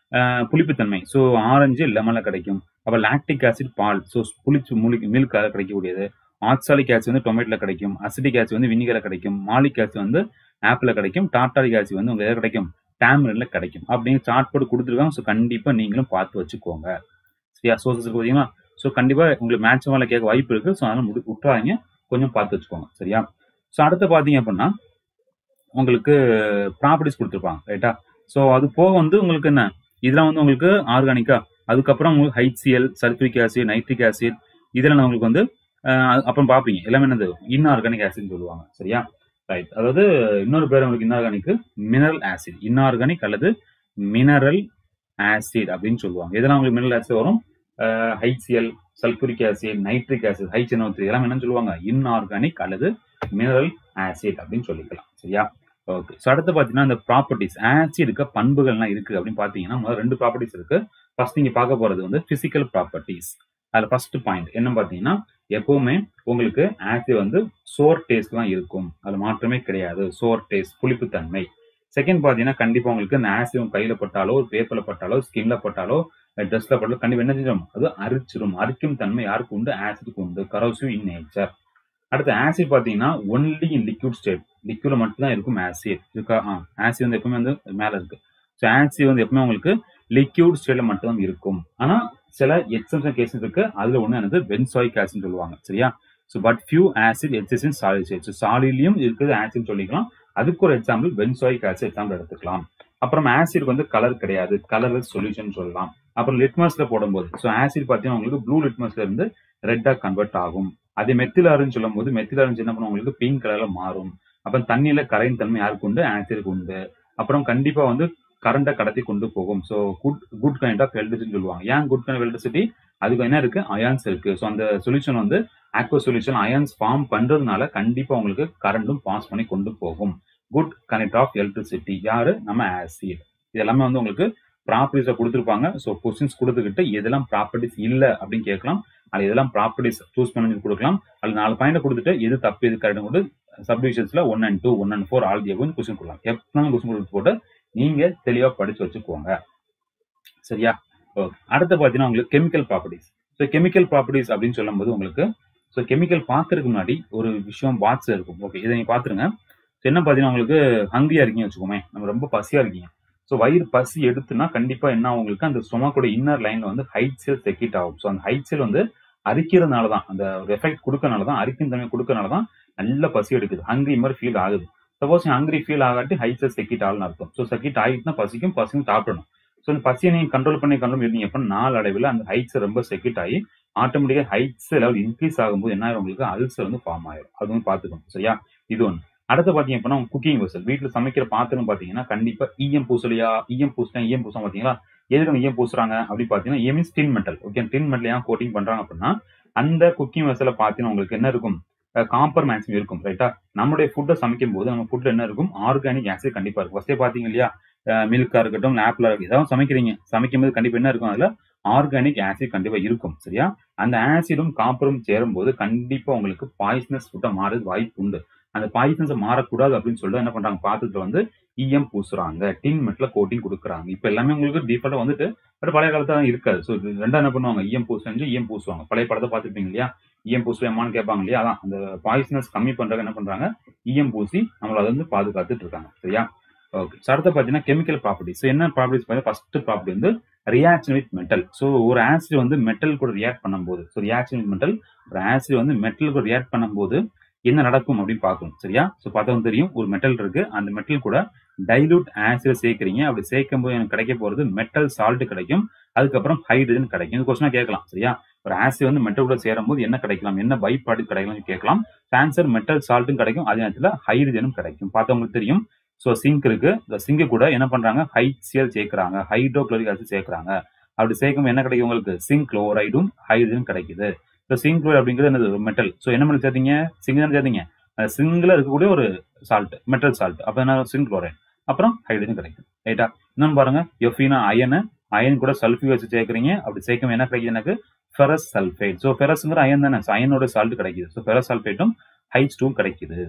S1: புளிப்புத்தன்மை ஸோ ஆரஞ்சு லெமனில் கிடைக்கும் அப்போ லாக்டிக் ஆசிட் பால் ஸோ புளிச்சு முளி மில்காக கிடைக்கக்கூடியது ஆக்சாலிக் ஆசிட் வந்து டொமேட்டோல கிடைக்கும் அசிடிக் ஆசிட் வந்து வினிகரில் கிடைக்கும் மாலிக் ஆசிட் வந்து ஆப்பிள் கிடைக்கும் டாட்டாரிக் ஆசிட் வந்து உங்களுக்கு எதாவது கிடைக்கும் டேமரின்ல கிடைக்கும் அப்படின்னு சார்ட் போட்டு கொடுத்துருக்காங்க ஸோ கண்டிப்பாக நீங்களும் பார்த்து வச்சுக்கோங்க சரியா சோர்சஸ் பார்த்தீங்கன்னா ஸோ கண்டிப்பாக உங்களுக்கு மேட்ச் மேலே கேட்க வாய்ப்பு இருக்குது ஸோ அதனால் முடி விட்டுறாங்க கொஞ்சம் பார்த்து வச்சுக்கோங்க சரியா ஸோ அடுத்து பார்த்தீங்க அப்படின்னா உங்களுக்கு ப்ராப்பர்ட்டிஸ் கொடுத்துருப்பாங்க ரைட்டா ஸோ அது போக வந்து உங்களுக்கு என்ன இதெல்லாம் வந்து உங்களுக்கு ஆர்கானிக்கா அதுக்கப்புறம் உங்களுக்கு HCl sulphuric acid nitric acid இதெல்லாம் உங்களுக்கு வந்து அஹ், அப்புறம் பார்ப்பீங்க எல்லாமே என்னது இன்ஆர்கானிக் ஆசிட்னு சொல்லுவாங்க சரியா ரைட் அதாவது இன்னொரு பேர் உங்களுக்கு இன்ஆர்கானிக் மினரல் ஆசிட் இன்ஆர்கானிக் அல்லது மினரல் ஆசிட் அப்படின்னு சொல்லுவாங்க இதெல்லாம் உங்களுக்கு மினரல் ஆசிட் வரும் HCl sulphuric acid nitric acid ஹைச்சனோத்து இதெல்லாம் என்னன்னு சொல்லுவாங்க இன்ஆர்கானிக் அல்லது மினரல் ஆசிட் அப்படின்னு சொல்லிக்கலாம் சரியா ஓகே ஸோ அடுத்து பார்த்தீங்கன்னா இந்த ப்ராப்பர்ட்டிஸ் ஆசிடுக்கு பண்புகள்லாம் இருக்கு அப்படின்னு பார்த்தீங்கன்னா முதல்ல ரெண்டு ப்ராப்பர்ட்டிஸ் இருக்கு ஃபர்ஸ்ட் நீங்க பார்க்க போறது வந்து பிசிக்கல் ப்ராப்பர்ட்டிஸ் அதில் ஃபர்ஸ்ட் பாயிண்ட் என்ன பார்த்தீங்கன்னா எப்பவுமே உங்களுக்கு ஆசிட் வந்து சோர் டேஸ்ட் தான் இருக்கும் அது மாற்றமே கிடையாது சோர் டேஸ்ட் புளிப்புத்தன்மை செகண்ட் பார்த்தீங்கன்னா கண்டிப்பாக உங்களுக்கு இந்த ஆசிட் உங்க கையில் பட்டாலோ ஒரு பேப்பரில் பட்டாலோ ஸ்கின்ல பட்டாலோ ட்ரெஸ்ல பட்டாலோ கண்டிப்பாக என்ன செஞ்சிடும் அது அரிச்சிடும் அரிக்கும் தன்மை யாருக்கு உண்டு ஆசிடுக்கு உண்டு கரோசிவ் இன் நேச்சர் அடுத்து ஆசிட் பார்த்தீங்கன்னா ஒன்லி இன் லிக்விட் ஸ்டேட் லிக்விட்ல மட்டும் தான் இருக்கும் ஆசிட் இருக்கா ஆ ஆசிட் வந்து எப்பவுமே வந்து மேலே இருக்கு ஸோ ஆசிட் வந்து எப்பவுமே உங்களுக்கு லிக்யூட் ஸ்டேட்ல மட்டும் தான் இருக்கும் ஆனா சில எக்ஸம்ஷன் கேசஸ் இருக்கு அதுல ஒண்ணு என்னது பென்சாயிக் ஆசிட் சொல்லுவாங்க சரியா so but few acid exist in solid state so சாலிலையும் இருக்குது ஆசிட் சொல்லிக்கலாம் அதுக்கு ஒரு எக்ஸாம்பிள் பென்சாயிக் ஆசிட் எக்ஸாம்பிள் எடுத்துக்கலாம் அப்புறம் ஆசிட் வந்து கலர் கிடையாது கலர்லெஸ் சொல்யூஷன் சொல்லலாம் அப்புறம் லிட்மஸ்ல போடும்போது ஸோ ஆசிட் பார்த்தீங்கன்னா உங்களுக்கு ப்ளூ லிட்மஸ்ல இருந்து ரெட்டா கன்வெர்ட் ஆகும் அதே மெத்திலாருன்னு சொல்லும் போது மெத்திலாருன்னு என்ன பண்ணும் உங்களுக்கு பிங்க் கலர்ல மாறும் அப்புறம் தண்ணியில கரையின் தன்மை யாருக்கு உண்டு ஆசிடுக்கு உண்டு அப்புறம் கண்டிப்பா வந்து கரண்டை கடத்தி கொண்டு போகும் so good good kind of electricity சொல்லுவாங்க ஏன் குட் கைண்ட் ஆஃப் எலக்ட்ரிசிட்டி அதுக்கு என்ன இருக்கு அயான்ஸ் இருக்கு ஸோ அந்த சொல்யூஷன் வந்து ஆக்வோ சொல்யூஷன் அயான்ஸ் ஃபார்ம் பண்றதுனால கண்டிப்பா உங்களுக்கு கரண்டும் பாஸ் பண்ணி கொண்டு போகும் குட் கனெக்ட் ஆஃப் எலக்ட்ரிசிட்டி யாரு நம்ம ஆசிட் இது எல்லாமே வந்து உங்களுக்கு ப்ராப்பர்ட்டிஸை கொடுத்துருப்பாங்க ஸோ கொஸ்டின்ஸ் கொடுத்துக்கிட்டு எதெல்லாம் ப்ராப்பர்ட்டிஸ் இல்லை அப்படின்னு கேட்கலாம் அது இதெல்லாம் ப்ராப்பர்ட்டிஸ் சூஸ் பண்ணி கொடுக்கலாம் அது நாலு பாயிண்ட் கொடுத்துட்டு எது தப்பு எது கரெக்ட் கொண்டு சப்டிவிஷன்ஸ்ல one and two one and four all கொஞ்சம் கொஸ்டின் கொடுக்கலாம் எப்பனாலும் கொஸ்டின் கொடுத்து போட்டு நீங்க தெளிவா படிச்சு வச்சுக்கோங்க சரியா ஓகே அடுத்து பார்த்தீங்கன்னா உங்களுக்கு chemical properties so chemical properties அப்படின்னு சொல்லும்போது உங்களுக்கு ஸோ கெமிக்கல் பார்க்கறதுக்கு முன்னாடி ஒரு விஷயம் பாக்ஸ் இருக்கும் ஓகே இதை நீங்க பாத்துருங்க ஸோ என்ன பார்த்தீங்கன்னா உங்களுக்கு ஹங்கிரியா இருக்கீங்க வச்சுக்கோமே நம்ம ரொம்ப பசியா இருக்கீங்க ஸோ வயிறு பசி எடுத்துனா கண்டிப்பா என்ன உங்களுக்கு அந்த ஸ்டொமக்கோட இன்னர் லைன்ல வந்து ஹைட் செல் செக்கிட் ஆகும் ஸோ அந்த ஹைட் செல் வந்து அரிக்கிறதுனால தான் அந்த ஒரு எஃபெக்ட் கொடுக்கறனால தான் அரிக்கும் தன்மை கொடுக்கறனால தான் நல்ல பசி எடுக்குது ஹங்கிரி மாதிரி ஃபீல் ஆகுது சப்போஸ் ஹங்கிரி ஃபீல் ஆகாட்டி ஹைட் செல் செக்கிட் ஆகும்னு அர்த்தம் ஸோ செக்கிட் ஆகிட்டுனா பசிக்கும் பசிக்கும் சாப்பிடணும் ஸோ அந்த பசியை நீங்கள் கண்ட்ரோல் பண்ணி கண்ட்ரோல் இருந்தீங்க அப்படின்னா நாள் அளவில் அந்த ஹைட்ஸ் ரொம்ப செக்கிட் ஆகி ஆட்டோமேட்டிக்காக ஹைட்ஸ் லெவல் இன்க்ரீஸ் ஆகும்போது என்ன ஆயிரும் உங்களுக்கு அல்சர் வந்து ஃபார்ம் ஆயிரும் அது வந்து பார்த்துக்கணும் சரியா இது ஒன்று அடுத்து பார்த்தீங்க அப்படின்னா குக்கிங் வெசல் வீட்டில் சமைக்கிற பாத்திரம் பார்த்தீங்கன்னா கண்டிப்பாக ஈயம் பூசலையா ஈயம் பூசினா ஈயம் பூசம் பார்த்தீங்களா எதுக்கு ஈயம் பூசுறாங்க அப்படி பார்த்தீங்கன்னா ஈயம் means tin metal okay tin metal ஏன் கோட்டிங் பண்றாங்க அப்படின்னா அந்த குக்கிங் வெசல பார்த்தீங்கன்னா உங்களுக்கு என்ன இருக்கும் காப்பர் மேக்ஸிமம் இருக்கும் ரைட்டா நம்மளுடைய ஃபுட்டை சமைக்கும் போது நம்ம ஃபுட்ல என்ன இருக்கும் ஆர்கானிக் ஆசிட் கண்டிப்பா இருக்கும் ஃபர்ஸ்டே பாத்தீங்க இல்லையா மில்கா இருக்கட்டும் ஆப்பிளா இருக்கட்டும் ஏதாவது சமைக்கிறீங்க சமைக்கும் போது கண்டிப்பா என்ன இருக்கும் அதுல ஆர்கானிக் ஆசிட் கண்டிப்பா இருக்கும் சரியா அந்த ஆசிடும் காப்பரும் சேரும் போது கண்டிப்பா உங்களுக்கு பாய்சனஸ் ஃபுட்டா மாறது வாய்ப்பு உண்டு அந்த பாய்சன்ஸ் மாறக்கூடாது அப்படின்னு சொல்லிட்டு என்ன பண்றாங்க பாத்திரத்துல வந்து ஈயம் பூசுறாங்க டின் மெட்ல கோட்டிங் கொடுக்குறாங்க இப்ப எல்லாமே உங்களுக்கு டிஃபால்ட்டா வந்துட்டு பட் பழைய காலத்துல தான் இருக்காது ஸோ ரெண்டா என்ன பண்ணுவாங்க ஈயம் பூசு செஞ்சு ஈயம் பூசுவாங்க பழைய படத்தை பார்த்துருப்பீங்க இல்லையா ஈயம் பூசுவேமான்னு கேட்பாங்க இல்லையா அதான் அந்த பாய்சனஸ் கம்மி பண்றாங்க என்ன பண்றாங்க ஈயம் பூசி நம்மள அதை வந்து பாதுகாத்துட்டு இருக்காங்க சரியா ஓகே ஸோ அடுத்து பார்த்தீங்கன்னா கெமிக்கல் ப்ராப்பர்ட்டிஸ் என்ன ப்ராப்பர்ட்டிஸ் பார்த்தீங்கன்னா ஃபர்ஸ்ட் ப்ராப்பர்ட்டி வந்து ரியாக்ஷன் வித் மெட்டல் ஸோ ஒரு ஆசிட் வந்து மெட்டல் கூட ரியாக்ட் பண்ணும்போது ஸோ ரியாக்ஷன் வித் மெட்டல் ஒரு ஆசிட் வந்து மெட்டல் கூட ரியாக்ட் பண்ணும்போது என்ன நடக்கும் அப்படின்னு பார்க்கணும் சரியா ஸோ பார்த்தவங்க தெரியும் ஒரு மெட்டல் இருக்கு அந்த மெட்டல் கூட டைலூட் ஆசிட் சேர்க்குறீங்க அப்படி சேர்க்கும் போது எனக்கு கிடைக்க போறது மெட்டல் சால்ட் கிடைக்கும் அதுக்கப்புறம் ஹைட்ரஜன் கிடைக்கும் இது கொஸ்டினா கேட்கலாம் சரியா ஒரு ஆசிட் வந்து மெட்டல் கூட சேரும் போது என்ன கிடைக்கலாம் என்ன பை ப்ராடக்ட் கிடைக்கலாம் கேட்கலாம் ஆன்சர் மெட்டல் சால்ட்டும் கிடைக்கும் அதே நேரத்தில் ஹைட்ரஜனும் கிடைக்கும் பார்த்தவங்களுக்கு தெரியும் ஸோ சிங்க் இருக்கு இந்த சிங்கு கூட என்ன பண்றாங்க ஹைட்சியல் சேர்க்கிறாங்க ஹைட்ரோக்ளோரிக் ஆசிட் சேர்க்கிறாங்க அப்படி சேர்க்கும் என்ன கிடைக்கும் உங்களுக்கு சிங்க் குளோரைடும் ஹைட்ரஜன் கிடைக்குது ஸோ சிங்க் குளோரைட் அப்படிங்கிறது என்னது மெட்டல் ஸோ என்ன பண்ணி சேர்த்தீங்க சிங்க் தானே சேர்த்தீங்க சிங்கில் இருக்கக்கூடிய ஒரு சால்ட் மெட்டல் சால்ட் அப்போ என்ன சிங்க் குளோரைட் அப்புறம் ஹைட்ரஜன் கிடைக்கும் ரைட்டா இன்னொன்று பாருங்க எஃபினா அயனு அயன் கூட சல்ஃபியூ வச்சு சேர்க்குறீங்க அப்படி சேர்க்கும் என்ன கிடைக்குது எனக்கு ஃபெரஸ் சல்ஃபேட் ஸோ ஃபெரஸ்ங்கிற அயன் தானே அயனோட சால்ட் கிடைக்குது ஸோ ஃபெரஸ் சல்ஃபேட்டும் ஹைட் டூ கிடைக்குது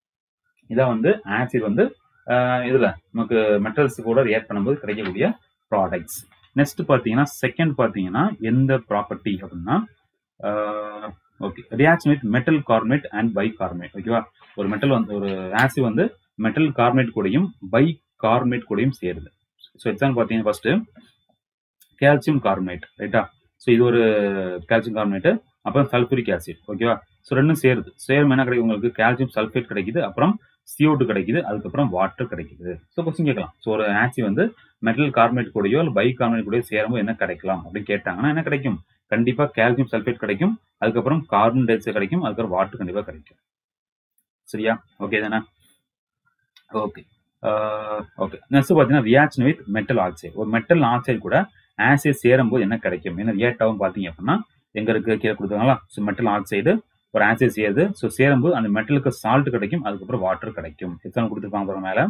S1: இதான் வந்து ஆசிட் வந்து இதுல நமக்கு மெட்டல்ஸ் கூட ரியாக்ட் பண்ணும்போது கிடைக்கக்கூடிய ப்ராடக்ட்ஸ் நெக்ஸ்ட் பார்த்தீங்கன்னா செகண்ட் பார்த்தீங்கன்னா எந்த ப்ராப்பர்ட்டி அப்படின்னா okay reaction with metal carbonate and bicarbonate ஓகேவா ஒரு மெட்டல் வந்து ஒரு ஆசிட் வந்து மெட்டல் கார்பனேட் கூடயும் பை கார்பனேட் கூடயும் சேருது ஸோ எக்ஸாம்பிள் பார்த்தீங்கன்னா ஃபர்ஸ்ட் கால்சியம் கார்பனேட் ரைட்டா ஸோ இது ஒரு கால்சியம் கார்பனேட் அப்புறம் சல்ஃபூரிக் ஆசிட் ஓகேவா ஸோ ரெண்டும் சேருது சேரும் என்ன கிடைக்கும் உங்களுக்கு கால்சியம் சல்ஃபேட் கிடைக்குது அப்புறம் CO2 கிடைக்குது அதுக்கப்புறம் வாட்டர் கிடைக்குது ஸோ கொஸ்டின் கேட்கலாம் ஸோ ஒரு ஆசிட் வந்து மெட்டல் கார்பனேட் கூடயோ இல்லை பை கார்பனேட் கூடயோ சேரும்போது என்ன கிடைக்கலாம் அப்படின்னு கேட்டாங்கன்னா என்ன கிடைக்கும் கண்டிப்பா கால்சியம் சல்ஃபேட் கிடைக்கும் அதுக்கப்புறம் கார்பன் டை ஆக்சைடு கிடைக்கும் அதுக்கப்புறம் வாட்டர் கண்டிப்பா கிடைக்கும் சரியா ஓகே தானே ஓகே ஓகே நெக்ஸ்ட் பார்த்தீங்கன்னா ரியாக்ஷன் வித் மெட்டல் ஆக்சைடு ஒரு மெட்டல் ஆக்சைடு கூட ஆசிட் சேரும்போது என்ன கிடைக்கும் என்ன ரியாக்ட் ஆகும் பார்த்தீங்க அப்படின்னா எங்க இருக்கு கீழே கொடுத்தாங்களா ஸோ மெட்டல் ஆக்சைடு ஒரு ஆசிட் சேருது ஸோ சேரும்போது அந்த மெட்டலுக்கு சால்ட் கிடைக்கும் அதுக்கப்புறம் வாட்டர் கிடைக்கும் எத்தனை கொடுத்துருப்பாங்க பாருங்க மேலே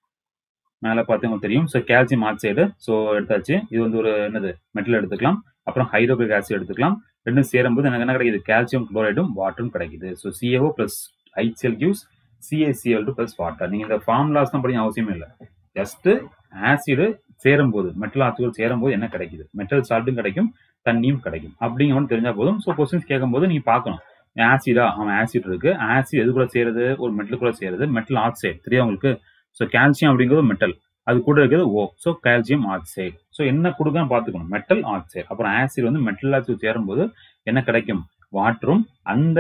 S1: மேலே பார்த்தீங்கன்னா தெரியும் ஸோ கால்சியம் ஆக்சைடு ஸோ எடுத்தாச்சு இது வந்து ஒரு என்னது மெட்டல் எடுத்துக்கலாம் அப்புறம் ஹைட்ரோக்ளிக் ஆசிட் எடுத்துக்கலாம் ரெண்டும் சேரும்போது எனக்கு என்ன கிடைக்குது கால்சியம் குளோரைடும் வாட்டரும் கிடைக்குது so CaO plus HCl gives CaCl two plus water நீங்கள் இந்த ஃபார்முலாஸ் தான் படிக்க அவசியமே இல்லை ஜஸ்ட் ஆசிடு சேரும்போது மெட்டல் ஆக்சிகள் சேரும்போது என்ன கிடைக்குது மெட்டல் சால்ட்டும் கிடைக்கும் தண்ணியும் கிடைக்கும் அப்படிங்கிறது தெரிஞ்சா போதும் ஸோ கொஸ்டின்ஸ் கேட்கும்போது நீங்க பார்க்கணும் ஆசிடா அவன் ஆசிட் இருக்கு ஆசிட் எது கூட சேருது ஒரு மெட்டல் கூட சேருது மெட்டல் ஆக்சைடு தெரியும் உங்களுக்கு ஸோ கால்சியம் அப்படிங்கிறது மெட்டல் அது கூட இருக்கிறது ஓ ஸோ கால்சியம் ஆக்சைடு ஸோ என்ன கொடுக்கன்னு பார்த்துக்கணும் மெட்டல் ஆக்சைடு அப்புறம் ஆசிட் வந்து மெட்டல் ஆக்சைடு சேரும்போது என்ன கிடைக்கும் வாட்டரும் அந்த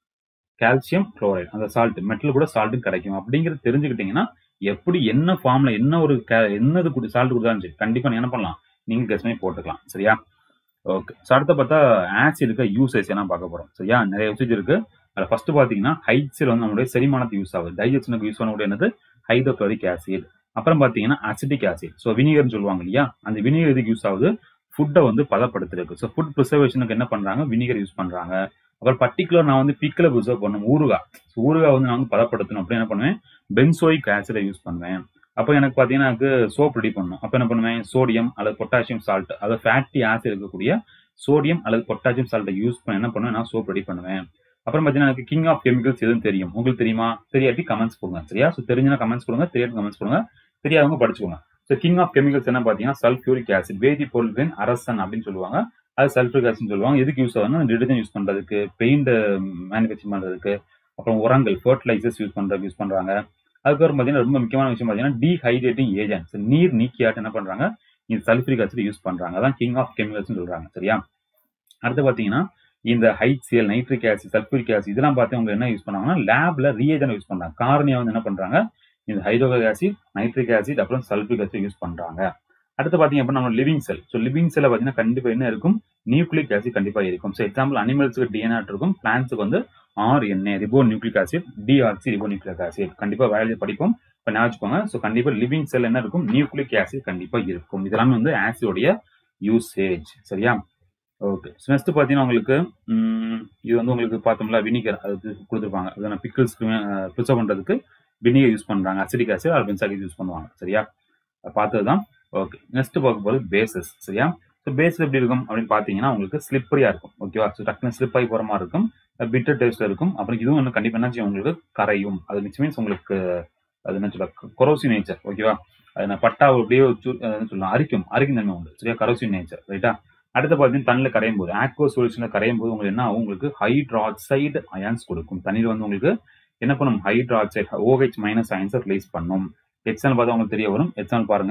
S1: கால்சியம் குளோரைடு அந்த சால்ட் மெட்டல் கூட சால்ட்டும் கிடைக்கும் அப்படிங்கிறது தெரிஞ்சுக்கிட்டீங்கன்னா எப்படி என்ன ஃபார்ம்ல என்ன ஒரு ca- என்னது கூட சால்ட் கொடுத்தாலும் சரி கண்டிப்பா நீங்க என்ன பண்ணலாம் நீங்க கெஸ் பண்ணி போட்டுக்கலாம் சரியா ஓகே ஸோ அடுத்த பார்த்தா ஆசிடுக்கு யூசேஜ் என்ன பார்க்க போறோம் சரியா நிறைய யூசேஜ் இருக்கு அதில் ஃபர்ஸ்ட் பார்த்தீங்கன்னா ஹைட்ஸில் வந்து நம்மளுடைய செரிமானத்துக்கு யூஸ் ஆகுது டைஜஷனுக்கு யூஸ் பண்ணக்கூடிய என்னது ஹைட்ரோக்ளோரிக் ஆசிட் அப்புறம் பார்த்தீங்கன்னா அசிட்டிக் ஆசிட் ஸோ வினிகர்னு சொல்லுவாங்க இல்லையா அந்த வினிகர் எதுக்கு யூஸ் ஆகுது ஃபுட்டை வந்து பதப்படுத்துறதுக்கு ஸோ ஃபுட் ப்ரிசர்வேஷனுக்கு என்ன பண்றாங்க வினிகர் யூஸ் பண்றாங்க அப்புறம் பர்டிகுலர் நான் வந்து பிக்கில் ப்ரிசர்வ் பண்ணும் ஊறுகாய் ஸோ ஊறுகாய் வந்து நான் வந்து பதப்படுத்தணும் அப்படி என்ன பண்ணுவேன் பென்சோயிக் ஆசிடை யூஸ் பண்ணுவேன் அப்போ எனக்கு பார்த்தீங்கன்னா எனக்கு சோப் ரெடி பண்ணணும் அப்போ என்ன பண்ணுவேன் சோடியம் அல்லது பொட்டாசியம் சால்ட் அதாவது ஃபேட்டி ஆசிட் இருக்கக்கூடிய சோடியம் அல்லது பொட்டாசியம் சால்ட்டை யூஸ் பண்ணி என்ன பண்ணுவேன் நான் சோப் ரெடி பண்ணுவேன் அப்புறம் பார்த்தீங்கன்னா எனக்கு கிங் ஆஃப் கெமிக்கல்ஸ் எதுவும் தெரியும் உங்களுக்கு தெரியுமா தெரியாட்டி கமெண்ட்ஸ் கொடுங்க சரியா ஸோ தெரிஞ்சுனா கமெண்ட்ஸ் கொடுங்க தெரியாத கமெண்ட்ஸ் கொடுங்க தெரியாதவங்க படிச்சுக்கோங்க ஸோ கிங் ஆஃப் கெமிக்கல்ஸ் என்ன பார்த்தீங்கன்னா சல்ஃபியூரிக் ஆசிட் வேதி பொருட்களின் அரசன் அப்படின்னு சொல்லுவாங்க அது சல்ஃபூரிக் ஆசிட் சொல்லுவாங்க எதுக்கு யூஸ் ஆகுதுன்னா டிடர்ஜென்ட் யூஸ் பண்றதுக்கு பெயிண்ட் மேனுஃபேக்சர் பண்றதுக்கு அப்புறம் உரங்கள் ஃபர்டிலைசர்ஸ் யூஸ் பண்றதுக்கு யூஸ் பண்றாங்க அதுக்கப்புறம் பார்த்தீங்கன்னா ரொம்ப முக்கியமான விஷயம் பார்த்தீங்கன்னா டீஹைட்ரேட்டிங் ஏஜென்ட்ஸ் நீர் நீக்கியாட்டு என்ன பண்றாங்க இந்த சல்ஃபூரிக் ஆசிட் யூஸ் பண்றாங்க அதான் கிங் ஆஃப் கெமிக்கல்ஸ் சொல்றாங்க சரியா அடுத்து பார்த்தீங்கன்னா இந்த ஹைட்சியல் நைட்ரிக் ஆசிட் சல்ஃபூரிக் ஆசிட் இதெல்லாம் பார்த்து அவங்க என்ன யூஸ் பண்ணாங்கன்னா லேப்ல ரீஏஜன் யூஸ் பண்றாங்க காரணியா வந்து என்ன பண்றாங்க இந்த ஹைட்ரோக்ளிக் ஆசிட் நைட்ரிக் ஆசிட் அப்புறம் சல்ஃபூரிக் ஆசிட் யூஸ் பண்றாங்க அடுத்து பாத்தீங்க அப்படின்னா நம்ம லிவிங் செல் ஸோ லிவிங் செல்ல பார்த்தீங்கன்னா கண்டிப்பா என்ன இருக்கும் நியூக்ளிக் ஆசிட் கண்டிப்பா இருக்கும் ஸோ எக்ஸாம்பிள் அனிமல்ஸுக்கு டிஎன்ஏ இருக்கும் பிளான்ஸுக்கு வந்து ஆர்என்ஏ ரிபோ நியூக்ளிக் ஆசிட் டிஆர்சி ரிபோ நியூக்ளிக் ஆசிட் கண்டிப்பா வேலையை படிப்போம் இப்போ ஞாபகம் ஸோ கண்டிப்பா லிவிங் செல் என்ன இருக்கும் நியூக்ளிக் ஆசிட் கண்டிப்பா இருக்கும் இதெல்லாமே வந்து ஆசிடோடைய யூசேஜ் சரியா ஓகே நெக்ஸ்ட் பார்த்தீங்கன்னா உங்களுக்கு ம், இது வந்து உங்களுக்கு பார்த்தோம்ல வினிகர் அது கொடுத்துருப்பாங்க அதான் பிக்கிள்ஸ்க்கு ப்ரிசர்வ் பண்ணுறதுக்கு வினிகர் யூஸ் பண்ணுறாங்க அசிடிக் ஆசிட் அது பென்சாக் யூஸ் பண்ணுவாங்க சரியா பார்த்தது தான் ஓகே நெக்ஸ்ட் பார்க்க போகிறது பேசஸ் சரியா ஸோ பேஸ் எப்படி இருக்கும் அப்படின்னு பார்த்தீங்கன்னா உங்களுக்கு ஸ்லிப்பரியாக இருக்கும் ஓகேவா ஸோ டக்குனு ஸ்லிப் ஆகி போகிற மாதிரி இருக்கும் பிட்டர் டேஸ்ட்ல இருக்கும் அப்புறம் இதுவும் இன்னும் கண்டிப்பாக என்ன செய்யும் உங்களுக்கு கரையும் அது மிச் மீன்ஸ் உங்களுக்கு அது என்ன சொல்ல கொரோசி நேச்சர் ஓகேவா அது நான் பட்டா அப்படியே சு- அஹ் என்ன சொல்லலாம் அரிக்கும் அரிக்கும் தன்மை உண்டு சரியா கரோசி நேச்சர் ரைட்டா அடுத்து பார்த்தீங்கன்னா தண்ணியில் கரையும் போது ஆக்வோ சொல்யூஷனில் கரையும் போது உங்களுக்கு என்ன ஆகும் உங்களுக்கு ஹைட்ராக்சைடு அயான்ஸ் கொடுக்கும் தண்ணீர் வந்து உங்களுக்கு என்ன பண்ணும் ஹைட்ராக்சைடு ஓஹெச் மைனஸ் அயன்ஸை ரிலீஸ் பண்ணும் எக்ஸாம்பிள் பார்த்தா உங்களுக்கு தெரிய வரும் எக்ஸாம்பிள் பாருங்க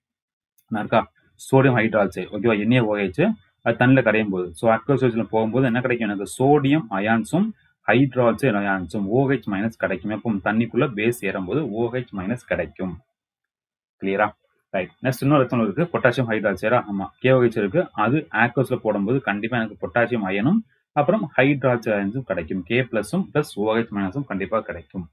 S1: நான் இருக்கா சோடியம் ஹைட்ராக்சைடு ஓகேவா எண்ணெய் ஓஹெச் அது தண்ணியில் கரையும் போது ஸோ அக்வோ சொல்யூஷனில் போகும்போது என்ன கிடைக்கும் எனக்கு சோடியம் அயான்ஸும் ஹைட்ராக்சைடு அயான்ஸும் ஓஹெச் மைனஸ் கிடைக்கும் எப்போ தண்ணிக்குள்ள பேஸ் ஏறும்போது ஓஹெச் மைனஸ் கிடைக்கும் கிளியரா ரைட் நெக்ஸ்ட் இன்னொரு எத்தனை இருக்கு பொட்டாசியம் ஹைட்ராக்சைடா ஆமா கேஓஹெச் இருக்கு அது ஆக்வஸ்ல போடும்போது கண்டிப்பா எனக்கு பொட்டாசியம் அயனும் அப்புறம் ஹைட்ராக்சைடு அயன்ஸும் கிடைக்கும் கே பிளஸும் பிளஸ் ஓஹெச் மைனஸும் கண்டிப்பா கிடைக்கும்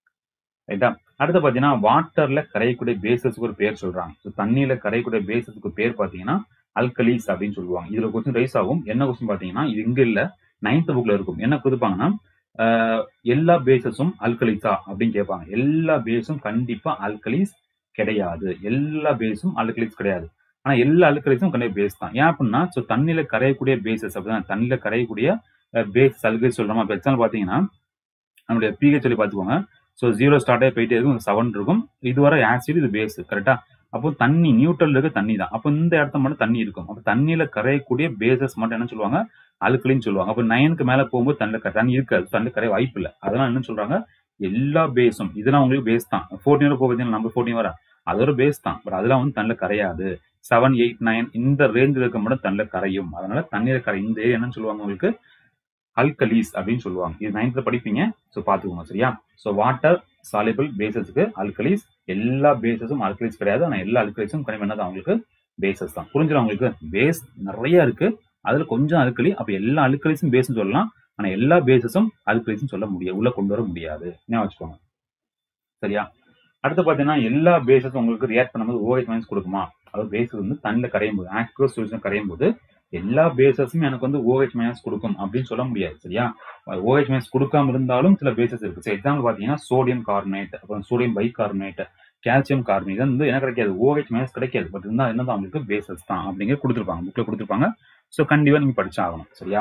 S1: ரைட்டா அடுத்து பாத்தீங்கன்னா வாட்டர்ல கரையக்கூடிய பேசஸ்க்கு ஒரு பேர் சொல்றாங்க ஸோ தண்ணியில கரையக்கூடிய பேசஸ்க்கு பேர் பாத்தீங்கன்னா அல்கலீஸ் அப்படின்னு சொல்லுவாங்க இதுல கொஸ்டின் ரைஸ் ஆகும் என்ன கொஸ்டின் பாத்தீங்கன்னா இது இங்க இல்ல நைன்த் புக்ல இருக்கும் என்ன கொடுப்பாங்கன்னா ஆஹ், எல்லா பேசஸும் அல்கலிஸா அப்படின்னு கேட்பாங்க எல்லா பேஸும் கண்டிப்பா அல்கலிஸ் கிடையாது எல்லா பேஸும் அல்கலிஸ் கிடையாது ஆனா எல்லா அல்கலிஸும் கண்டிப்பா பேஸ் தான் ஏன் அப்படின்னா ஸோ தண்ணியில கரையக்கூடிய பேசஸ் அப்படிதான் தண்ணியில கரையக்கூடிய பேஸ் அல்கலிஸ் சொல்றோமா இப்போ எக்ஸாம்பிள் பாத்தீங்கன்னா நம்மளுடைய பிஹெச் சொல்லி பார்த்துக்கோங்க ஸோ ஜீரோ ஸ்டார்ட் ஆகி போயிட்டே இருக்கும் செவன் இருக்கும் இதுவரை ஆசிட் இது பேஸ் கரெக்டா அப்போ தண்ணி நியூட்ரல் இருக்க தண்ணி தான் அப்போ இந்த இடத்த மட்டும் தண்ணி இருக்கும் அப்போ தண்ணியில கரையக்கூடிய பேசஸ் மட்டும் என்ன சொல்லுவாங்க அல்கலின்னு சொல்லுவாங்க அப்போ நைனுக்கு மேல போகும்போது தண்ணியில் க- தண்ணி இருக்காது தண்ணி கரைய வாய்ப்பு இல்லை அதெல்லாம் என்ன சொல்றாங்க எல்லா பேஸும் இதெல்லாம் உங்களுக்கு பேஸ் தான் ஃபோர்டீன் வரை போகுது நம்ம ஃபோர்டீன் வர அதோட பேஸ் தான் பட் அதெல்லாம் வந்து தண்ணியில் கரையாது செவன் எயிட் நைன் இந்த ரேஞ்சில் இருக்க மட்டும் தண்ணியில் கரையும் அதனால தண்ணீர் கரை இந்த area என்னன்னு சொல்லுவாங்க உங்களுக்கு அல்கலீஸ் அப்படின்னு சொல்லுவாங்க இது நைன்த்ல படிப்பீங்க ஸோ பார்த்துக்கோங்க சரியா ஸோ வாட்டர் சாலிபிள் பேசஸ்க்கு அல்கலீஸ் எல்லா பேசஸும் அல்கலீஸ் கிடையாது ஆனால் எல்லா அல்கலீஸும் கனிமம் என்னது அவங்களுக்கு பேசஸ் தான் புரிஞ்சிடும் அவங்களுக்கு பேஸ் நிறைய இருக்கு அதுல கொஞ்சம் அல்கலி அப்ப எல்லா அல்கலிஸும் பேஸ்னு சொல்லலாம் ஆனா எல்லா பேசஸும் அல்கலிஸும் சொல்ல முடியாது உள்ள கொண்டு வர முடியாது என்ன வச்சுக்கோங்க சரியா அடுத்து பாத்தீங்கன்னா எல்லா பேசஸும் உங்களுக்கு ரியாக்ட் பண்ணும்போது ஓஹெச் மைனஸ் கொடுக்குமா அதாவது பேஸ் வந்து தண்ணியில் கரையும் போது ஆக்ரோஸ் சொல்யூஷன் கரையும் போது எல்லா பேசஸும் எனக்கு வந்து ஓஹெச் மைனஸ் கொடுக்கும் அப்படின்னு சொல்ல முடியாது சரியா ஓஹெச் மைனஸ் கொடுக்காம இருந்தாலும் சில பேசஸ் இருக்கு சரி எக்ஸாம்பிள் பாத்தீங்கன்னா சோடியம் கார்பனேட் அப்புறம் sodium bicarbonate calcium carbonate இது வந்து என்ன கிடைக்காது ஓஹெச் மைனஸ் கிடைக்காது பட் இருந்தால் என்னதான் அவங்களுக்கு பேசஸ் தான் அப்படிங்கிற கொடுத்துருப்பாங்க புக்ல கொடுத்துருப்பாங்க ஸோ கண்டிப்பா நீங்க படிச்சாகணும் சரியா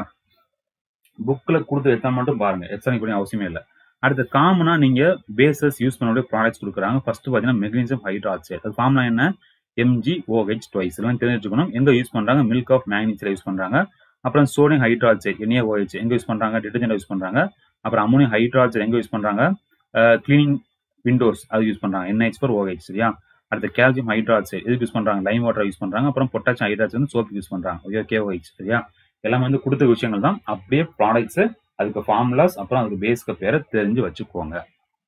S1: புக்ல கொடுத்து எத்தனை மட்டும் பாருங்க எத்தனை கூட அவசியமே இல்லை அடுத்து காமனா நீங்க பேசஸ் யூஸ் பண்ணக்கூடிய ப்ராடக்ட்ஸ் கொடுக்குறாங்க ஃபர்ஸ்ட் பாத்தீங்கன்னா மெக்னீசியம் ஹைட்ராக்சைடு அது ஃபார்ம்ல என்ன எம்ஜி ஓஹெச் டுவைஸ் எல்லாம் தெரிஞ்சுக்கணும் எங்க யூஸ் பண்றாங்க மில்க் ஆஃப் மேக்னீசியம் யூஸ் பண்றாங்க அப்புறம் சோடியம் ஹைட்ராக்சைடு என்ஏ ஓஹெச் எங்க யூஸ் பண்றாங்க டிடர்ஜென்ட் யூஸ் பண்றாங்க அப்புறம் அமோனியம் ஹைட்ராக்சைடு எங்க யூஸ் பண்றாங்க கிளீனிங் விண்டோஸ் அது யூஸ் பண்றாங்க என்ஹெச் பர் ஓஹெச் சரியா அடுத்து கால்சியம் ஹைட்ராக்சைடு எதுக்கு யூஸ் பண்றாங்க லைம் வாட்டர் யூஸ் பண்றாங்க அப்புறம் பொட்டாசியம் ஹைட்ராக்சைடு வந்து சோப் யூஸ் பண்றாங்க ஓகே கேஓஹெச் சரியா எல்லாமே வந்து கொடுத்த விஷயங்கள் தான் அப்படியே ப்ராடக்ட்ஸ் அதுக்கு ஃபார்முலாஸ் அப்புறம் அதுக்கு பேஸ்க்கு பேரை தெரிஞ்சு வச்சுக்கோங்க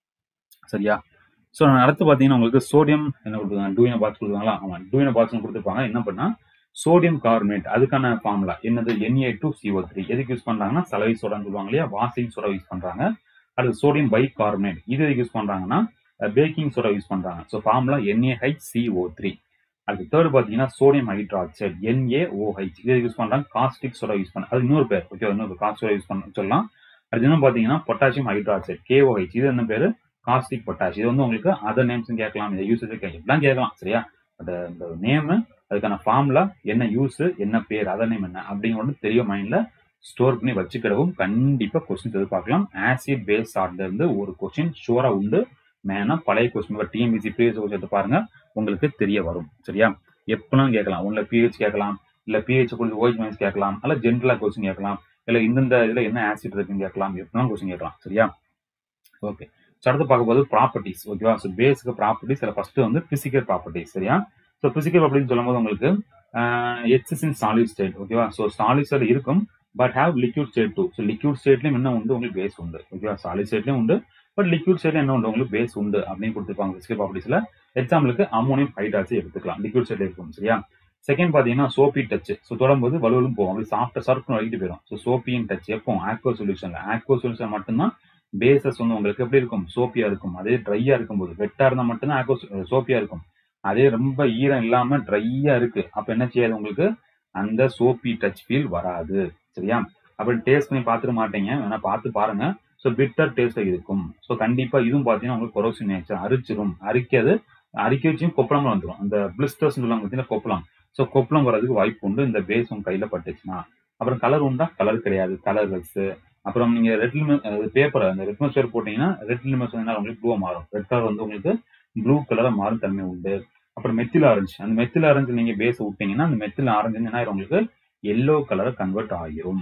S1: சரியா ஸோ அடுத்து பார்த்தீங்கன்னா உங்களுக்கு சோடியம் என்ன கொடுத்துருக்காங்க டூயின பாக்ஸ் கொடுத்தாங்களா ஆமாம் டூயின பாக்ஸ் கொடுத்துருப்பாங்க என்ன பண்ணா சோடியம் கார்பனேட் அதுக்கான ஃபார்முலா என்னது என்ஏ டூ சிஓ த்ரீ எதுக்கு யூஸ் பண்றாங்கன்னா சலவை சோடான்னு சொல்லுவாங்க இல்லையா வாஷிங் சோடா யூஸ் பண்றாங்க அடுத்து சோடியம் பை கார்பனேட் இது எதுக்கு யூஸ் பண்றாங்கன்னா பேக்கிங் சோடா யூஸ் பண்றாங்க so formula NaH CO three அடுத்து தேர்ட் பார்த்தீங்கன்னா சோடியம் ஹைட்ராக்சைடு என்ஏஓஹெச் இது யூஸ் பண்றாங்க காஸ்டிக் சோடா யூஸ் பண்ண அது இன்னொரு பேர் ஓகே இன்னொரு காஸ்ட் சோடா யூஸ் பண்ண சொல்லலாம் அடுத்து என்ன பார்த்தீங்கன்னா பொட்டாசியம் ஹைட்ராக்சைடு கேஓஹெச் இது என்ன பேரு காஸ்டிக் பொட்டாஷ் இது வந்து உங்களுக்கு அதர் நேம்ஸ் கேட்கலாம் இதை யூஸ் கேட்கலாம் கேட்கலாம் சரியா அந்த இந்த நேம் அதுக்கான ஃபார்முலா என்ன யூஸ் என்ன பேர் அதர் நேம் என்ன அப்படிங்கிறது தெரிய மைண்ட்ல ஸ்டோர் பண்ணி வச்சுக்கிடவும் கண்டிப்பா கொஸ்டின் எதிர்பார்க்கலாம் ஆசிட் பேஸ் சார்ட்ல இருந்து ஒரு கொஸ்டின் ஷூரா உண்டு மேனா பழைய கொஸ்டின் டிஎம்பிசி ப்ரீவியஸ் கொஸ்டின் எடுத்து பாருங்க உங்களுக்கு தெரிய வரும் சரியா எப்பனாலும் கேட்கலாம் உங்களை பிஹெச் கேட்கலாம் இல்ல பிஹெச் கொடுத்து ஓய்ஸ் மைனஸ் கேட்கலாம் அல்ல ஜென்ரலா கொஸ்டின் கேட்கலாம் இல்ல இந்தந்த இதுல என்ன ஆசிட் இருக்குன்னு கேட்கலாம் எப்பனாலும் கொஸ்டின் கேட்கலாம் சரியா ஓகே ஸோ அடுத்து பார்க்க போது ப்ராப்பர்ட்டிஸ் ஓகேவா ஸோ பேஸுக்கு ப்ராப்பர்ட்டிஸ் அதில் ஃபர்ஸ்ட் வந்து பிசிக்கல் ப்ராப்பர்ட்டிஸ் சரியா ஸோ பிசிக்கல் ப்ராப்பர்ட்டிஸ் சொல்லும்போது உங்களுக்கு எக்ஸஸ் இன் சாலிட் ஸ்டேட் ஓகேவா ஸோ சாலிட் ஸ்டேட் இருக்கும் but have liquid state too so liquid ஸ்டேட்லையும் என்ன உண்டு உங்களுக்கு பேஸ் உண்டு ஓகேவா சாலிட் ஸ்டேட்லையும் உண்டு பட் லிக்யூட் ஸ்டேட்ல என்ன உண்டு உங்களுக்கு பேஸ் உண்டு அப்படின்னு கொடுத்துருப்பாங்க பிசிக்கல் ப்ராப்பர்ட்டிஸ்ல எக்ஸாம்பிளுக்கு அமோனியம் ஹைட்ராக்சைடு எடுத்துக்கலாம் லிக்யூட் ஸ்டேட்ல இருக்கும் சரியா செகண்ட் பார்த்தீங்கன்னா சோப்பி டச் ஸோ தொடரும்போது வலுவலும் போகும் அப்படி சாஃப்ட் சர்ஃப்னு வலிக்கிட்டு போயிடும் ஸோ சோப்பியின் டச் எப்போ ஆக்வோ சொல்யூஷன்ல ஆக்வோ சொல்யூஷன் மட்டும்தான் பேசஸ் வந்து உங்களுக்கு எப்படி இருக்கும் சோப்பியா இருக்கும் அதே ட்ரையா இருக்கும்போது வெட்டா இருந்தா மட்டும்தான் ஆக்வோ சோப்பியா இருக்கும் அதே ரொம்ப ஈரம் இல்லாம ட்ரையா இருக்கு அப்ப என்ன செய்யாது உங்களுக்கு அந்த சோப்பி டச் ஃபீல் வராது சரியா அப்படி டேஸ்ட் பண்ணி பார்த்துட மாட்டீங்க வேணா பார்த்து பாருங்க ஸோ பிட்டர் டேஸ்ட் இருக்கும் ஸோ கண்டிப்பா இதுவும் பார்த்தீங்கன்னா உங்களுக்கு கொரோசின் நேச்சர் அரிச்சிரும் அரிக்காது அரிக்க வச்சும் கொப்பளம் வந்துடும் அந்த பிளிஸ்டர்ஸ் சொல்லுவாங்க பார்த்தீங்கன்னா கொப்பளம் ஸோ கொப்பளம் வர்றதுக்கு வாய்ப்பு உண்டு இந்த பேஸ் உங்க கையில பட்டுச்சுன்னா அப்புறம் கலர் உண்டா கலர் கிடையாது கலர் ரெட்ஸ் அப்புறம் நீங்க ரெட் பேப்பர் அந்த ரெட்மோஸ்பியர் போட்டீங்கன்னா ரெட் லிமஸ் வந்து உங்களுக்கு ப்ளூ மாறும் ரெட் கலர் வந்து உங்களுக்கு ப்ளூ கலரா மாறும் தன்மை உண்டு அப்புறம் மெத்தில் ஆரஞ்சு அந்த மெத்தில் ஆரஞ்சு நீங்க பேஸ் விட்டீங்கன்னா அந்த மெத்தில் ஆரஞ்சு என்ன ஆயிரும் உங்களுக்கு எல்லோ கலர் கன்வெர்ட் ஆகிரும்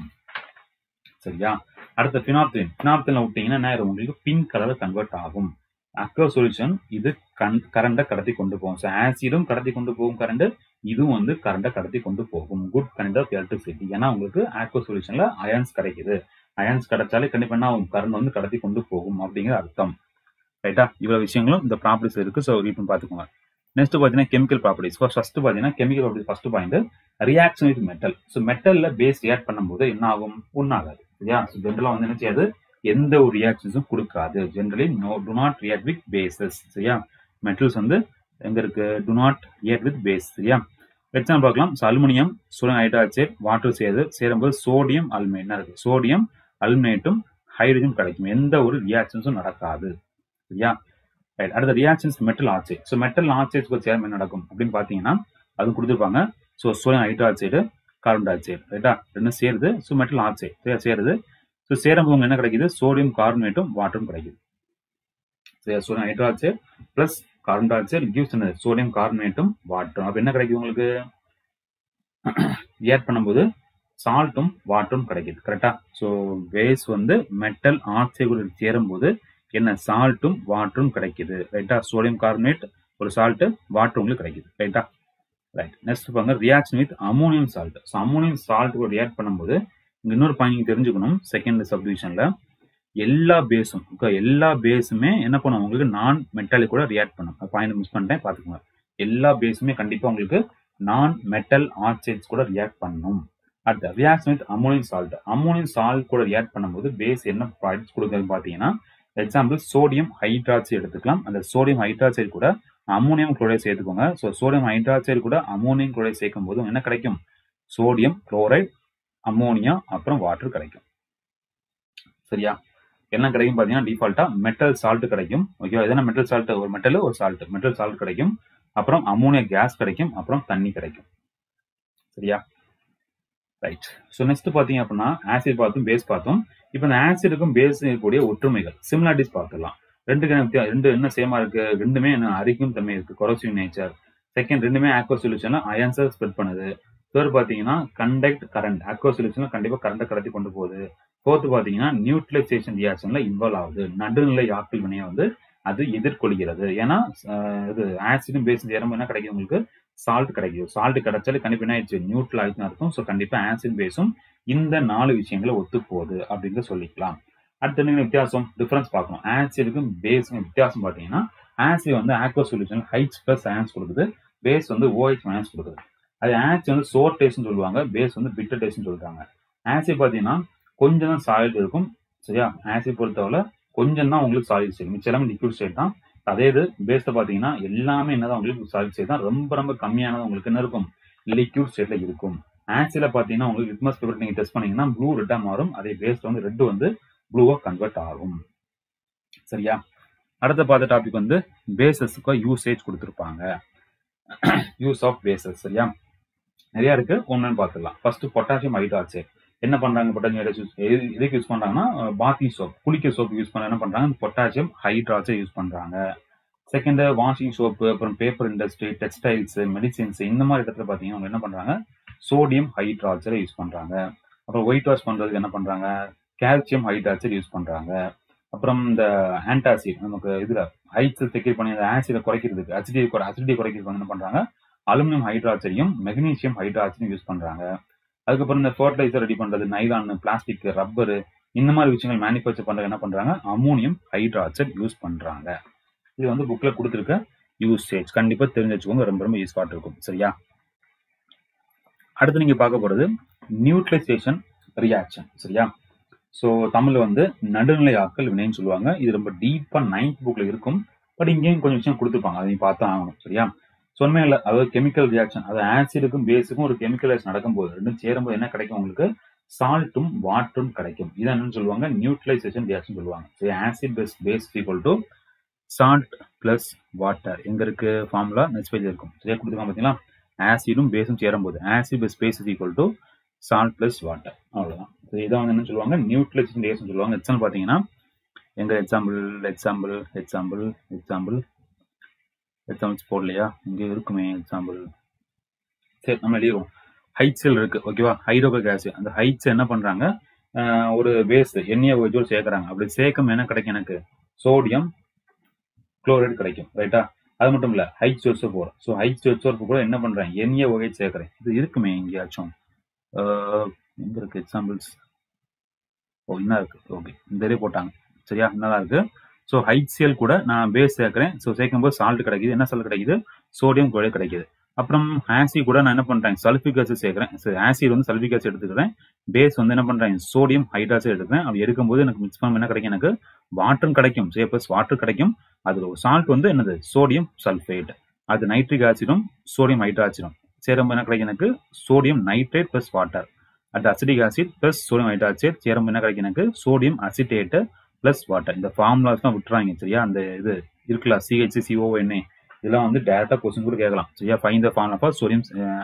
S1: சரியா அடுத்த பினாப்தின் பினாப்தின்ல விட்டீங்கன்னா என்ன ஆயிரும் உங்களுக்கு பிங்க் கலர் கன்வெர்ட் ஆகும் அக்ரோ சொல்யூஷன் இது கண் கரண்டை கடத்தி கொண்டு போகும் ஸோ ஆசிடும் கடத்தி கொண்டு போகும் கரண்ட் இதுவும் வந்து கரண்டை கடத்தி கொண்டு போகும் குட் கரண்ட் ஆஃப் எலக்ட்ரிசிட்டி ஏன்னா உங்களுக்கு ஆக்வோ சொல்யூஷன்ல அயன்ஸ் கிடைக்குது அயன்ஸ் கிடைச்சாலே கண்டிப்பா என்ன ஆகும் கரண்ட் வந்து கடத்தி கொண்டு போகும் அப்படிங்கிற அர்த்தம் ரைட்டா இவ்வளவு விஷயங்களும் இந்த ப்ராப்பர்ட்டிஸ் இருக்கு ஸோ இப்போ பார்த்துக்கோங்க நெக்ஸ்ட் பார்த்தீங்கன்னா கெமிக்கல் ப்ராப்பர்ட்டிஸ் ஃபர்ஸ்ட் பார்த்தீங்கன்னா chemical properties first point reaction with metal so மெட்டல்ல பேஸ் ரியாக்ட் பண்ணும்போது என்ன ஆகும் ஒன்றாகாது சரியா ஸோ ஜென்ரலாக வந்து என்ன செய்யாது எந்த ஒரு ரியாக்ஷன்ஸும் கொடுக்காது generally no do not react with bases சரியா மெட்டல்ஸ் வந்து எங்க இருக்கு do not react with base சரியா எக்ஸாம்பிள் பார்க்கலாம் so aluminium sodium hydroxide water சேருது சேரும்போது சோடியம் அலுமினேட் என்ன இருக்கு சோடியம் அலுமினேட்டும் ஹைட்ரஜன் கிடைக்கும் எந்த ஒரு ரியாக்ஷன்ஸும் நடக்காது சரியா ரைட் அடுத்த reactions metal oxide so metal ஆக்சைட்ஸ்க்கு சேரும் என்ன நடக்கும் அப்படின்னு பார்த்தீங்கன்னா அதுவும் கொடுத்துருப்பாங்க so sodium hydroxide carbon dioxide ரைட்டா ரெண்டும் சேருது ஸோ மெட்டல் ஆக்சைடு சேருது ஸோ சேரும்போது என்ன கிடைக்குது சோடியம் கார்பனேட்டும் வாட்டரும் கிடைக்குது sodium hydroxide plus carbon dioxide gives sodium கார்பனேட்டும் வாட்டரும் அப்ப என்ன கிடைக்கும் உங்களுக்கு ஆட் பண்ணும்போது சால்ட்டும் வாட்டரும் கிடைக்குது கரெக்டா ஸோ பேஸ் வந்து மெட்டல் ஆக்சைடு சேரும்போது என்ன சால்ட்டும் வாட்டரும் கிடைக்குது ரைட்டா சோடியம் கார்பனேட் ஒரு சால்ட் வாட்டர் உங்களுக்கு கிடைக்குது ரைட்டா ரைட் நெக்ஸ்ட் பாருங்க reaction with ammonium salt so ammonium salt கூட ரியாக்ட் பண்ணும்போது இங்க இன்னொரு பாயிண்ட் நீங்க தெரிஞ்சுக்கணும் செகண்ட் சப்டிவிஷன்ல எல்லா பேஸும் எல்லா பேஸுமே என்ன பண்ணும் உங்களுக்கு நான் மெட்டலிக் கூட ரியாக்ட் பண்ணும் பாயிண்ட் மிஸ் பண்ணிட்டேன் பார்த்துக்கோங்க எல்லா பேஸுமே கண்டிப்பா உங்களுக்கு நான் மெட்டல் ஆக்சைட்ஸ் கூட ரியாக்ட் பண்ணணும் அடுத்த reaction with ammonium salt ammonium salt கூட ரியாக்ட் பண்ணும்போது பேஸ் என்ன ப்ராடக்ட்ஸ் கொடுக்குறது பார்த்தீங்கன்னா எக்ஸாம்பிள் சோடியம் ஹைட்ராக்சைடு எடுத்துக்கலாம் அந்த சோடியம் ஹைட்ராக்சைடு கூட அமோனியம் குளோரைட் சேர்த்துக்கோங்க ஸோ சோடியம் ஹைட்ராக்சைடு கூட அமோனியம் குளோரைட் சேர்க்கும் போது என்ன கிடைக்கும் சோடியம் குளோரைட் அமோனியா அப்புறம் வாட்டர் கிடைக்கும் சரியா என்ன கிடைக்கும் பார்த்தீங்கன்னா டிஃபால்ட்டா மெட்டல் சால்ட் கிடைக்கும் ஓகேவா எதனா மெட்டல் சால்ட் ஒரு மெட்டல் ஒரு சால்ட் மெட்டல் சால்ட் கிடைக்கும் அப்புறம் அமோனியா கேஸ் கிடைக்கும் அப்புறம் தண்ணி கிடைக்கும் சரியா ரைட் ஸோ நெக்ஸ்ட் பார்த்தீங்க அப்படின்னா ஆசிட் பார்த்தோம் பேஸ் பார்த்தோம் இப்போ இந்த ஆசிடுக்கும் பேஸ் இருக்கக்கூடிய ஒற்றுமைகள் சிமிலாரிட்டிஸ் பார்த்துடலாம் ரெண்டுக்கு என்ன வித்தியா- ரெண்டு என்ன சேமா இருக்கு ரெண்டுமே என்ன அரிக்கும் தன்மை இருக்கு கொரோசிவ் நேச்சர் செகண்ட் ரெண்டுமே ஆக்வா சொல்யூஷன்ல அயன்ஸை ஸ்ப்ரெட் பண்ணுது தேர்ட் பார்த்தீங்கன்னா கண்டக்ட் கரண்ட் ஆக்வா சொல்யூஷன்ல கண்டிப்பா கரண்ட்டை கடத்தி கொண்டு போகுது ஃபோர்த் பார்த்தீங்கன்னா நியூட்ரலைசேஷன் ரியாக்ஷன்ல இன்வால்வ் ஆகுது நடுநிலை ஆற்றல் வினையை வந்து அது எதிர்கொள்கிறது ஏன்னா அஹ், இது ஆசிடும் பேஸும் சேரும்போது என்ன கிடைக்கும் உங்களுக்கு சால்ட் கிடைக்கும் சால்ட் கிடைச்சாலே கண்டிப்பா என்ன ஆயிடுச்சு நியூட்ரல் ஆயிடுச்சுன்னு அர்த்தம் ஸோ கண்டிப்பா ஆசிட் பேஸும் இந்த நாலு விஷயங்களை ஒத்து போகுது அப்படின்னு சொல்லிக்கலாம் அடுத்து என்ன வித்தியாசம் டிஃபரன்ஸ் பார்க்கணும் ஆசிடுக்கும் பேஸுக்கும் வித்தியாசம் பார்த்தீங்கன்னா ஆசிட் வந்து aqua solution H plus ions கொடுக்குது பேஸ் வந்து ஓஹெச் மைனஸ் கொடுக்குது அது ஆசிட் வந்து சோர் டேஸ்ட்னு சொல்லுவாங்க பேஸ் வந்து பிட்டர் டேஸ்ட்னு சொல்றாங்க ஆசிட் பார்த்தீங்கன்னா கொஞ்சம் தான் சாலிட் இருக்கும் சரியா ஆசிட் பொறுத்தவரை கொஞ்சம் தான் உங்களுக்கு சாலிட் ஸ்டேட் மிச்சம் எல்லாமே லிக்விட் ஸ்டேட் தான் அதே இது பேஸ்ல பார்த்தீங்கன்னா எல்லாமே என்னதான் உங்களுக்கு சாலிட் ஸ்டேட் தான் ரொம்ப ரொம்ப கம்மியானது உங்களுக்கு என்ன இருக்கும் லிக்விட் ஸ்டேட்ல இருக்கும் ஆசிட்ல பார்த்தீங்கன்னா உங்களுக்கு லிட்மஸ் பேப்பர் நீங்க டெஸ்ட் பண்ணீங்கன்னா ப்ளூ ரெட்டா மாறும் அதே பேஸ்ல வந்து ரெட் வந்து ப்ளூவா கன்வெர்ட் ஆகும் சரியா அடுத்த பார்த்த டாபிக் வந்து பேசஸ்க்கு யூசேஜ் கொடுத்துருப்பாங்க யூஸ் ஆஃப் பேசஸ் சரியா நிறைய இருக்கு ஒன்னு பார்த்துக்கலாம் ஃபர்ஸ்ட் பொட்டாசியம் ஹைட்ராக்சைடு என்ன பண்றாங்க பொட்டாசியம் ஹைட்ராக்சைடு எதுக்கு யூஸ் பண்றாங்கன்னா பாத்திங் சோப் குளிக்க சோப் யூஸ் பண்ண என்ன பண்றாங்க பொட்டாசியம் ஹைட்ராக்சைடு யூஸ் பண்றாங்க செகண்ட் வாஷிங் சோப்பு அப்புறம் பேப்பர் இண்டஸ்ட்ரி டெக்ஸ்டைல்ஸ் மெடிசின்ஸ் இந்த மாதிரி இடத்துல பார்த்தீங்கன்னா அவங்க என்ன பண்றாங்க சோடியம் ஹைட்ராக்சைடை யூஸ் பண்றாங்க அப்புறம் ஒயிட் வாஷ் பண்றதுக்கு என்ன பண்றாங்க கால்சியம் ஹைட்ராக்சைடு யூஸ் பண்றாங்க அப்புறம் இந்த ஆன்டாசிட் நமக்கு இதுல ஹைட்ஸ் செக்யூர் பண்ணி அந்த ஆசிடை குறைக்கிறதுக்கு அசிடி அசிடி குறைக்கிறதுக்கு என்ன பண்றாங்க அலுமினியம் ஹைட்ராக்சைடையும் மெக்னீசியம் ஹைட்ராக்சைடையும் யூஸ் பண்றாங்க அதுக்கப்புறம் இந்த ஃபர்டிலைசர் ரெடி பண்றது நைலான் பிளாஸ்டிக் ரப்பர் இந்த மாதிரி விஷயங்கள் மேனுஃபேக்சர் பண்றது என்ன பண்றாங்க அமோனியம் ஹைட்ராக்சைடு யூஸ் பண்றாங்க இது வந்து புக்ல கொடுத்துருக்க யூசேஜ் கண்டிப்பா தெரிஞ்சு வச்சுக்கோங்க ரொம்ப ரொம்ப யூஸ்ஃபாட் இருக்கும் சரியா அடுத்து நீங்க பார்க்க போறது நியூட்ரலைசேஷன் ரியாக்ஷன் சரியா ஸோ தமிழ்ல வந்து நடுநிலை ஆக்கல் வினைன்னு சொல்லுவாங்க இது ரொம்ப டீப்பா நைன்த் புக்ல இருக்கும் பட் இங்கேயும் கொஞ்சம் விஷயம் கொடுத்துருப்பாங்க அதையும் பார்த்தா ஆகணும் சரியா சொன்மே இல்லை அதாவது கெமிக்கல் ரியாக்ஷன் அதாவது ஆசிடுக்கும் பேஸுக்கும் ஒரு கெமிக்கல் ரியாக்ஷன் நடக்கும்போது ரெண்டும் சேரும்போது என்ன கிடைக்கும் உங்களுக்கு சால்ட்டும் வாட்டரும் கிடைக்கும் இது என்னன்னு சொல்லுவாங்க நியூட்ரலைசேஷன் ரியாக்ஷன் சொல்லுவாங்க சரி acid base base equal to salt plus water எங்க இருக்கு ஃபார்முலா நெக்ஸ்ட் பேஜ் இருக்கும் சரியா கொடுத்துருக்காங்க பார்த்தீங்களா ஆசிடும் பேஸும் சேரும்போது acid base base is equal to salt plus water அவ்வளவுதான் So இதை வந்து என்ன சொல்லுவாங்க நியூட்ரலைசேஷன் ரியாக்ஷன் சொல்லுவாங்க எக்ஸாம்பிள் பார்த்தீங்கன்னா எங்க example example example example examples போடலையா இங்க இருக்குமே எக்ஸாம்பிள் சரி நம்ம எழுதிடுவோம் ஹைட்ஸில் இருக்கு ஓகேவா ஹைட்ரோக்ளிக் ஆசிட் அந்த ஹைட்ஸ் என்ன பண்றாங்க ஆஹ் ஒரு பேஸ் எண்ணெயை வச்சு சேர்க்கறாங்க அப்படி சேர்க்கும் என்ன கிடைக்கும் எனக்கு சோடியம் குளோரைடு கிடைக்கும் ரைட்டா அது மட்டும் இல்ல ஹைட் சொர்ஸ் போறோம் ஸோ ஹைட் சொர்ஸ் கூட என்ன பண்றேன் எண்ணெயை வகை சேர்க்கறேன் இது இருக்குமே எங்கேயாச்சும் ஆஹ் எங்க இருக்கு எக்ஸாம்பிள்ஸ் ஓ என்ன இருக்கு ஓகே இந்த இதே போட்டாங்க சரியா நல்லா இருக்கு ஸோ ஹைட்சியல் கூட நான் பேஸ் சேர்க்கறேன் ஸோ சேர்க்கும் போது சால்ட் கிடைக்குது என்ன சால்ட் கிடைக்குது சோடியம் குளோரைடு கிடைக்குது அப்புறம் ஆசிட் கூட நான் என்ன பண்றேன் சல்ஃபிக் ஆசிட் சேர்க்கிறேன் ஆசிட் வந்து சல்ஃபிக் ஆசிட் எடுத்துக்கிறேன் பேஸ் வந்து என்ன பண்றேன் சோடியம் ஹைட்ராக்சைடு எடுத்துக்கிறேன் அப்படி எடுக்கும்போது எனக்கு மிக்ஸ் பண்ண என்ன கிடைக்கும் எனக்கு வாட்டரும் கிடைக்கும் சே ப்ளஸ் வாட்டர் கிடைக்கும் அதுல ஒரு சால்ட் வந்து என்னது சோடியம் சல்ஃபேட் அது நைட்ரிக் ஆசிடும் சோடியம் ஹைட்ராக்சைடும் சேரும்போது என்ன கிடைக்கும் எனக்கு சோடியம் நைட்ரேட் பிளஸ் வாட்டர் அது acetic acid plus sodium hydroxide சேரும்போது என்ன கிடைக்கும் எனக்கு சோடியம் அசிட்டேட் பிளஸ் வாட்டர் இந்த ஃபார்முலாஸ்லாம் விட்டுறாங்க சரியா அந்த இது இருக்குல்ல சிஹெச் சிஓ என்ஏ இதெல்லாம் வந்து டேரக்டா கொஸ்டின் கூட கேட்கலாம் சரியா find the formula for sodium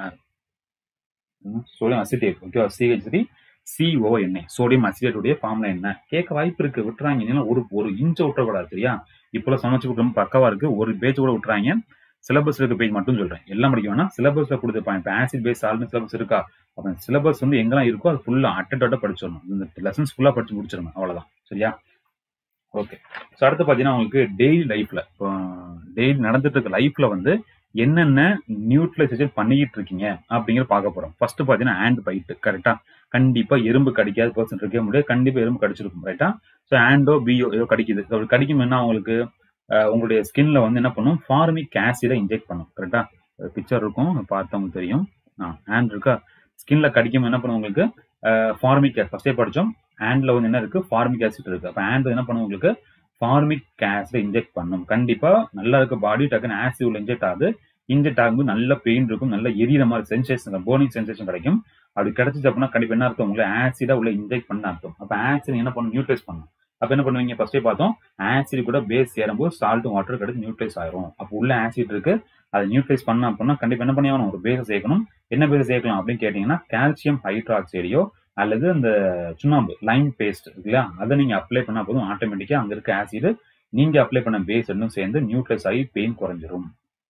S1: sodium acetate okay CH three CO Na sodium acetate உடைய ஃபார்முலா என்ன கேட்க வாய்ப்பு இருக்கு விட்டுறாங்க இல்லைன்னா ஒரு ஒரு இன்ச் விட்டுறக்கூடாது சரியா இப்போலாம் சமைச்சு புக் ரொம்ப பக்கவா இருக்கு ஒரு பேஜ் கூட விட்டுறாங்க சிலபஸ் இருக்க பேஜ் மட்டும் சொல்றேன் எல்லாம் படிக்க வேணாம் சிலபஸ்ல கொடுத்துருப்பாங்க இப்போ ஆசிட் பேஸ் ஆல்னு சிலபஸ் இருக்கா அப்போ சிலபஸ் வந்து எங்கெல்லாம் இருக்கோ அது ஃபுல்லா அட்டன்டா படிச்சிடணும் இந்த லெசன்ஸ் ஃபுல்லா படிச்சு முடிச்சிடணும் அவ்வளவுதான் சரியா ஓகே ஸோ அடுத்து பார்த்தீங்கன்னா உங்களுக்கு டெய்லி லைஃப்ல இப்போ டெய்லி நடந்துட்டு இருக்க லைஃப்ல வந்து என்னென்ன நியூட்ரலைசேஷன் பண்ணிக்கிட்டு இருக்கீங்க அப்படிங்கிற பார்க்க போறோம் ஃபர்ஸ்ட் பார்த்தீங்கன்னா ஹேண்ட் பைட்டு கரெக்டா கண்டிப்பா எறும்பு கடிக்காத பர்சன் இருக்கவே முடியாது கண்டிப்பா எறும்பு கடிச்சிருக்கும் ரைட்டா ஸோ ஹேண்டோ பியோ ஏதோ கடிக்குது அப்படி கடிக்கும் என்ன உங்களுக்கு அஹ், உங்களுடைய ஸ்கின்ல வந்து என்ன பண்ணும் ஃபார்மிக் ஆசிடை இன்ஜெக்ட் பண்ணும் கரெக்டா பிக்சர் இருக்கும் பார்த்தவங்களுக்கு தெரியும் ஹேண்ட் இருக்கா ஸ்கின்ல கடிக்கும் என்ன பண்ணும் உங்களுக்கு ஃபார்மிக் ஃபர்ஸ்டே படிச்சோம் ஹேண்ட்ல வந்து என்ன இருக்கு ஃபார்மிக் ஆசிட் இருக்கு அப்போ ஹேண்ட் என்ன பண்ணும் உங்களுக்கு ஃபார்மிக் ஆசிட் இன்ஜெக்ட் பண்ணும் கண்டிப்பா நல்லா இருக்க பாடி டக்குன்னு ஆசிட் உள்ள இன்ஜெக்ட் ஆகுது இன்ஜெக்ட் ஆகும்போது நல்ல பெயின் இருக்கும் நல்ல எரியற மாதிரி சென்சேஷன் போர்னிங் சென்சேஷன் கிடைக்கும் அப்படி கிடைச்சிச்சு அப்படின்னா கண்டிப்பா என்ன அர்த்தம் உங்களை ஆசிடா உள்ள இன்ஜெக்ட் பண்ண அர்த்தம் அப்ப ஆசிட் என்ன பண்ணும் நியூட்ரைஸ் பண்ணும் அப்ப என்ன பண்ணுவீங்க ஃபர்ஸ்டே பார்த்தோம் ஆசிட் கூட பேஸ் சேரும்போது சால்ட் வாட்டர் கிடைச்சு நியூட்ரைஸ் ஆயிரும் அப்போ உள்ள ஆசிட் இருக்கு அதை நியூட்ரைஸ் பண்ண அப்படின்னா கண்டிப்பா என்ன பண்ணி ஆகணும் ஒரு பேஸை சேர்க்கணும் என்ன பேஸை சேர்க்கலாம் அப்படின்னு கேட்டீங்கன்னா கால்சியம் ஹைட்ராக்சைடையோ அல்லது அந்த சுண்ணாம்பு லைம் பேஸ்ட் இல்லையா அதை நீங்க அப்ளை பண்ணா போதும் ஆட்டோமேட்டிக்கா அங்க இருக்க ஆசிட் நீங்க அப்ளை பண்ண பேஸ் ரெண்டும் சேர்ந்து நியூட்ரஸ் ஆகி பெயின் குறைஞ்சிரும்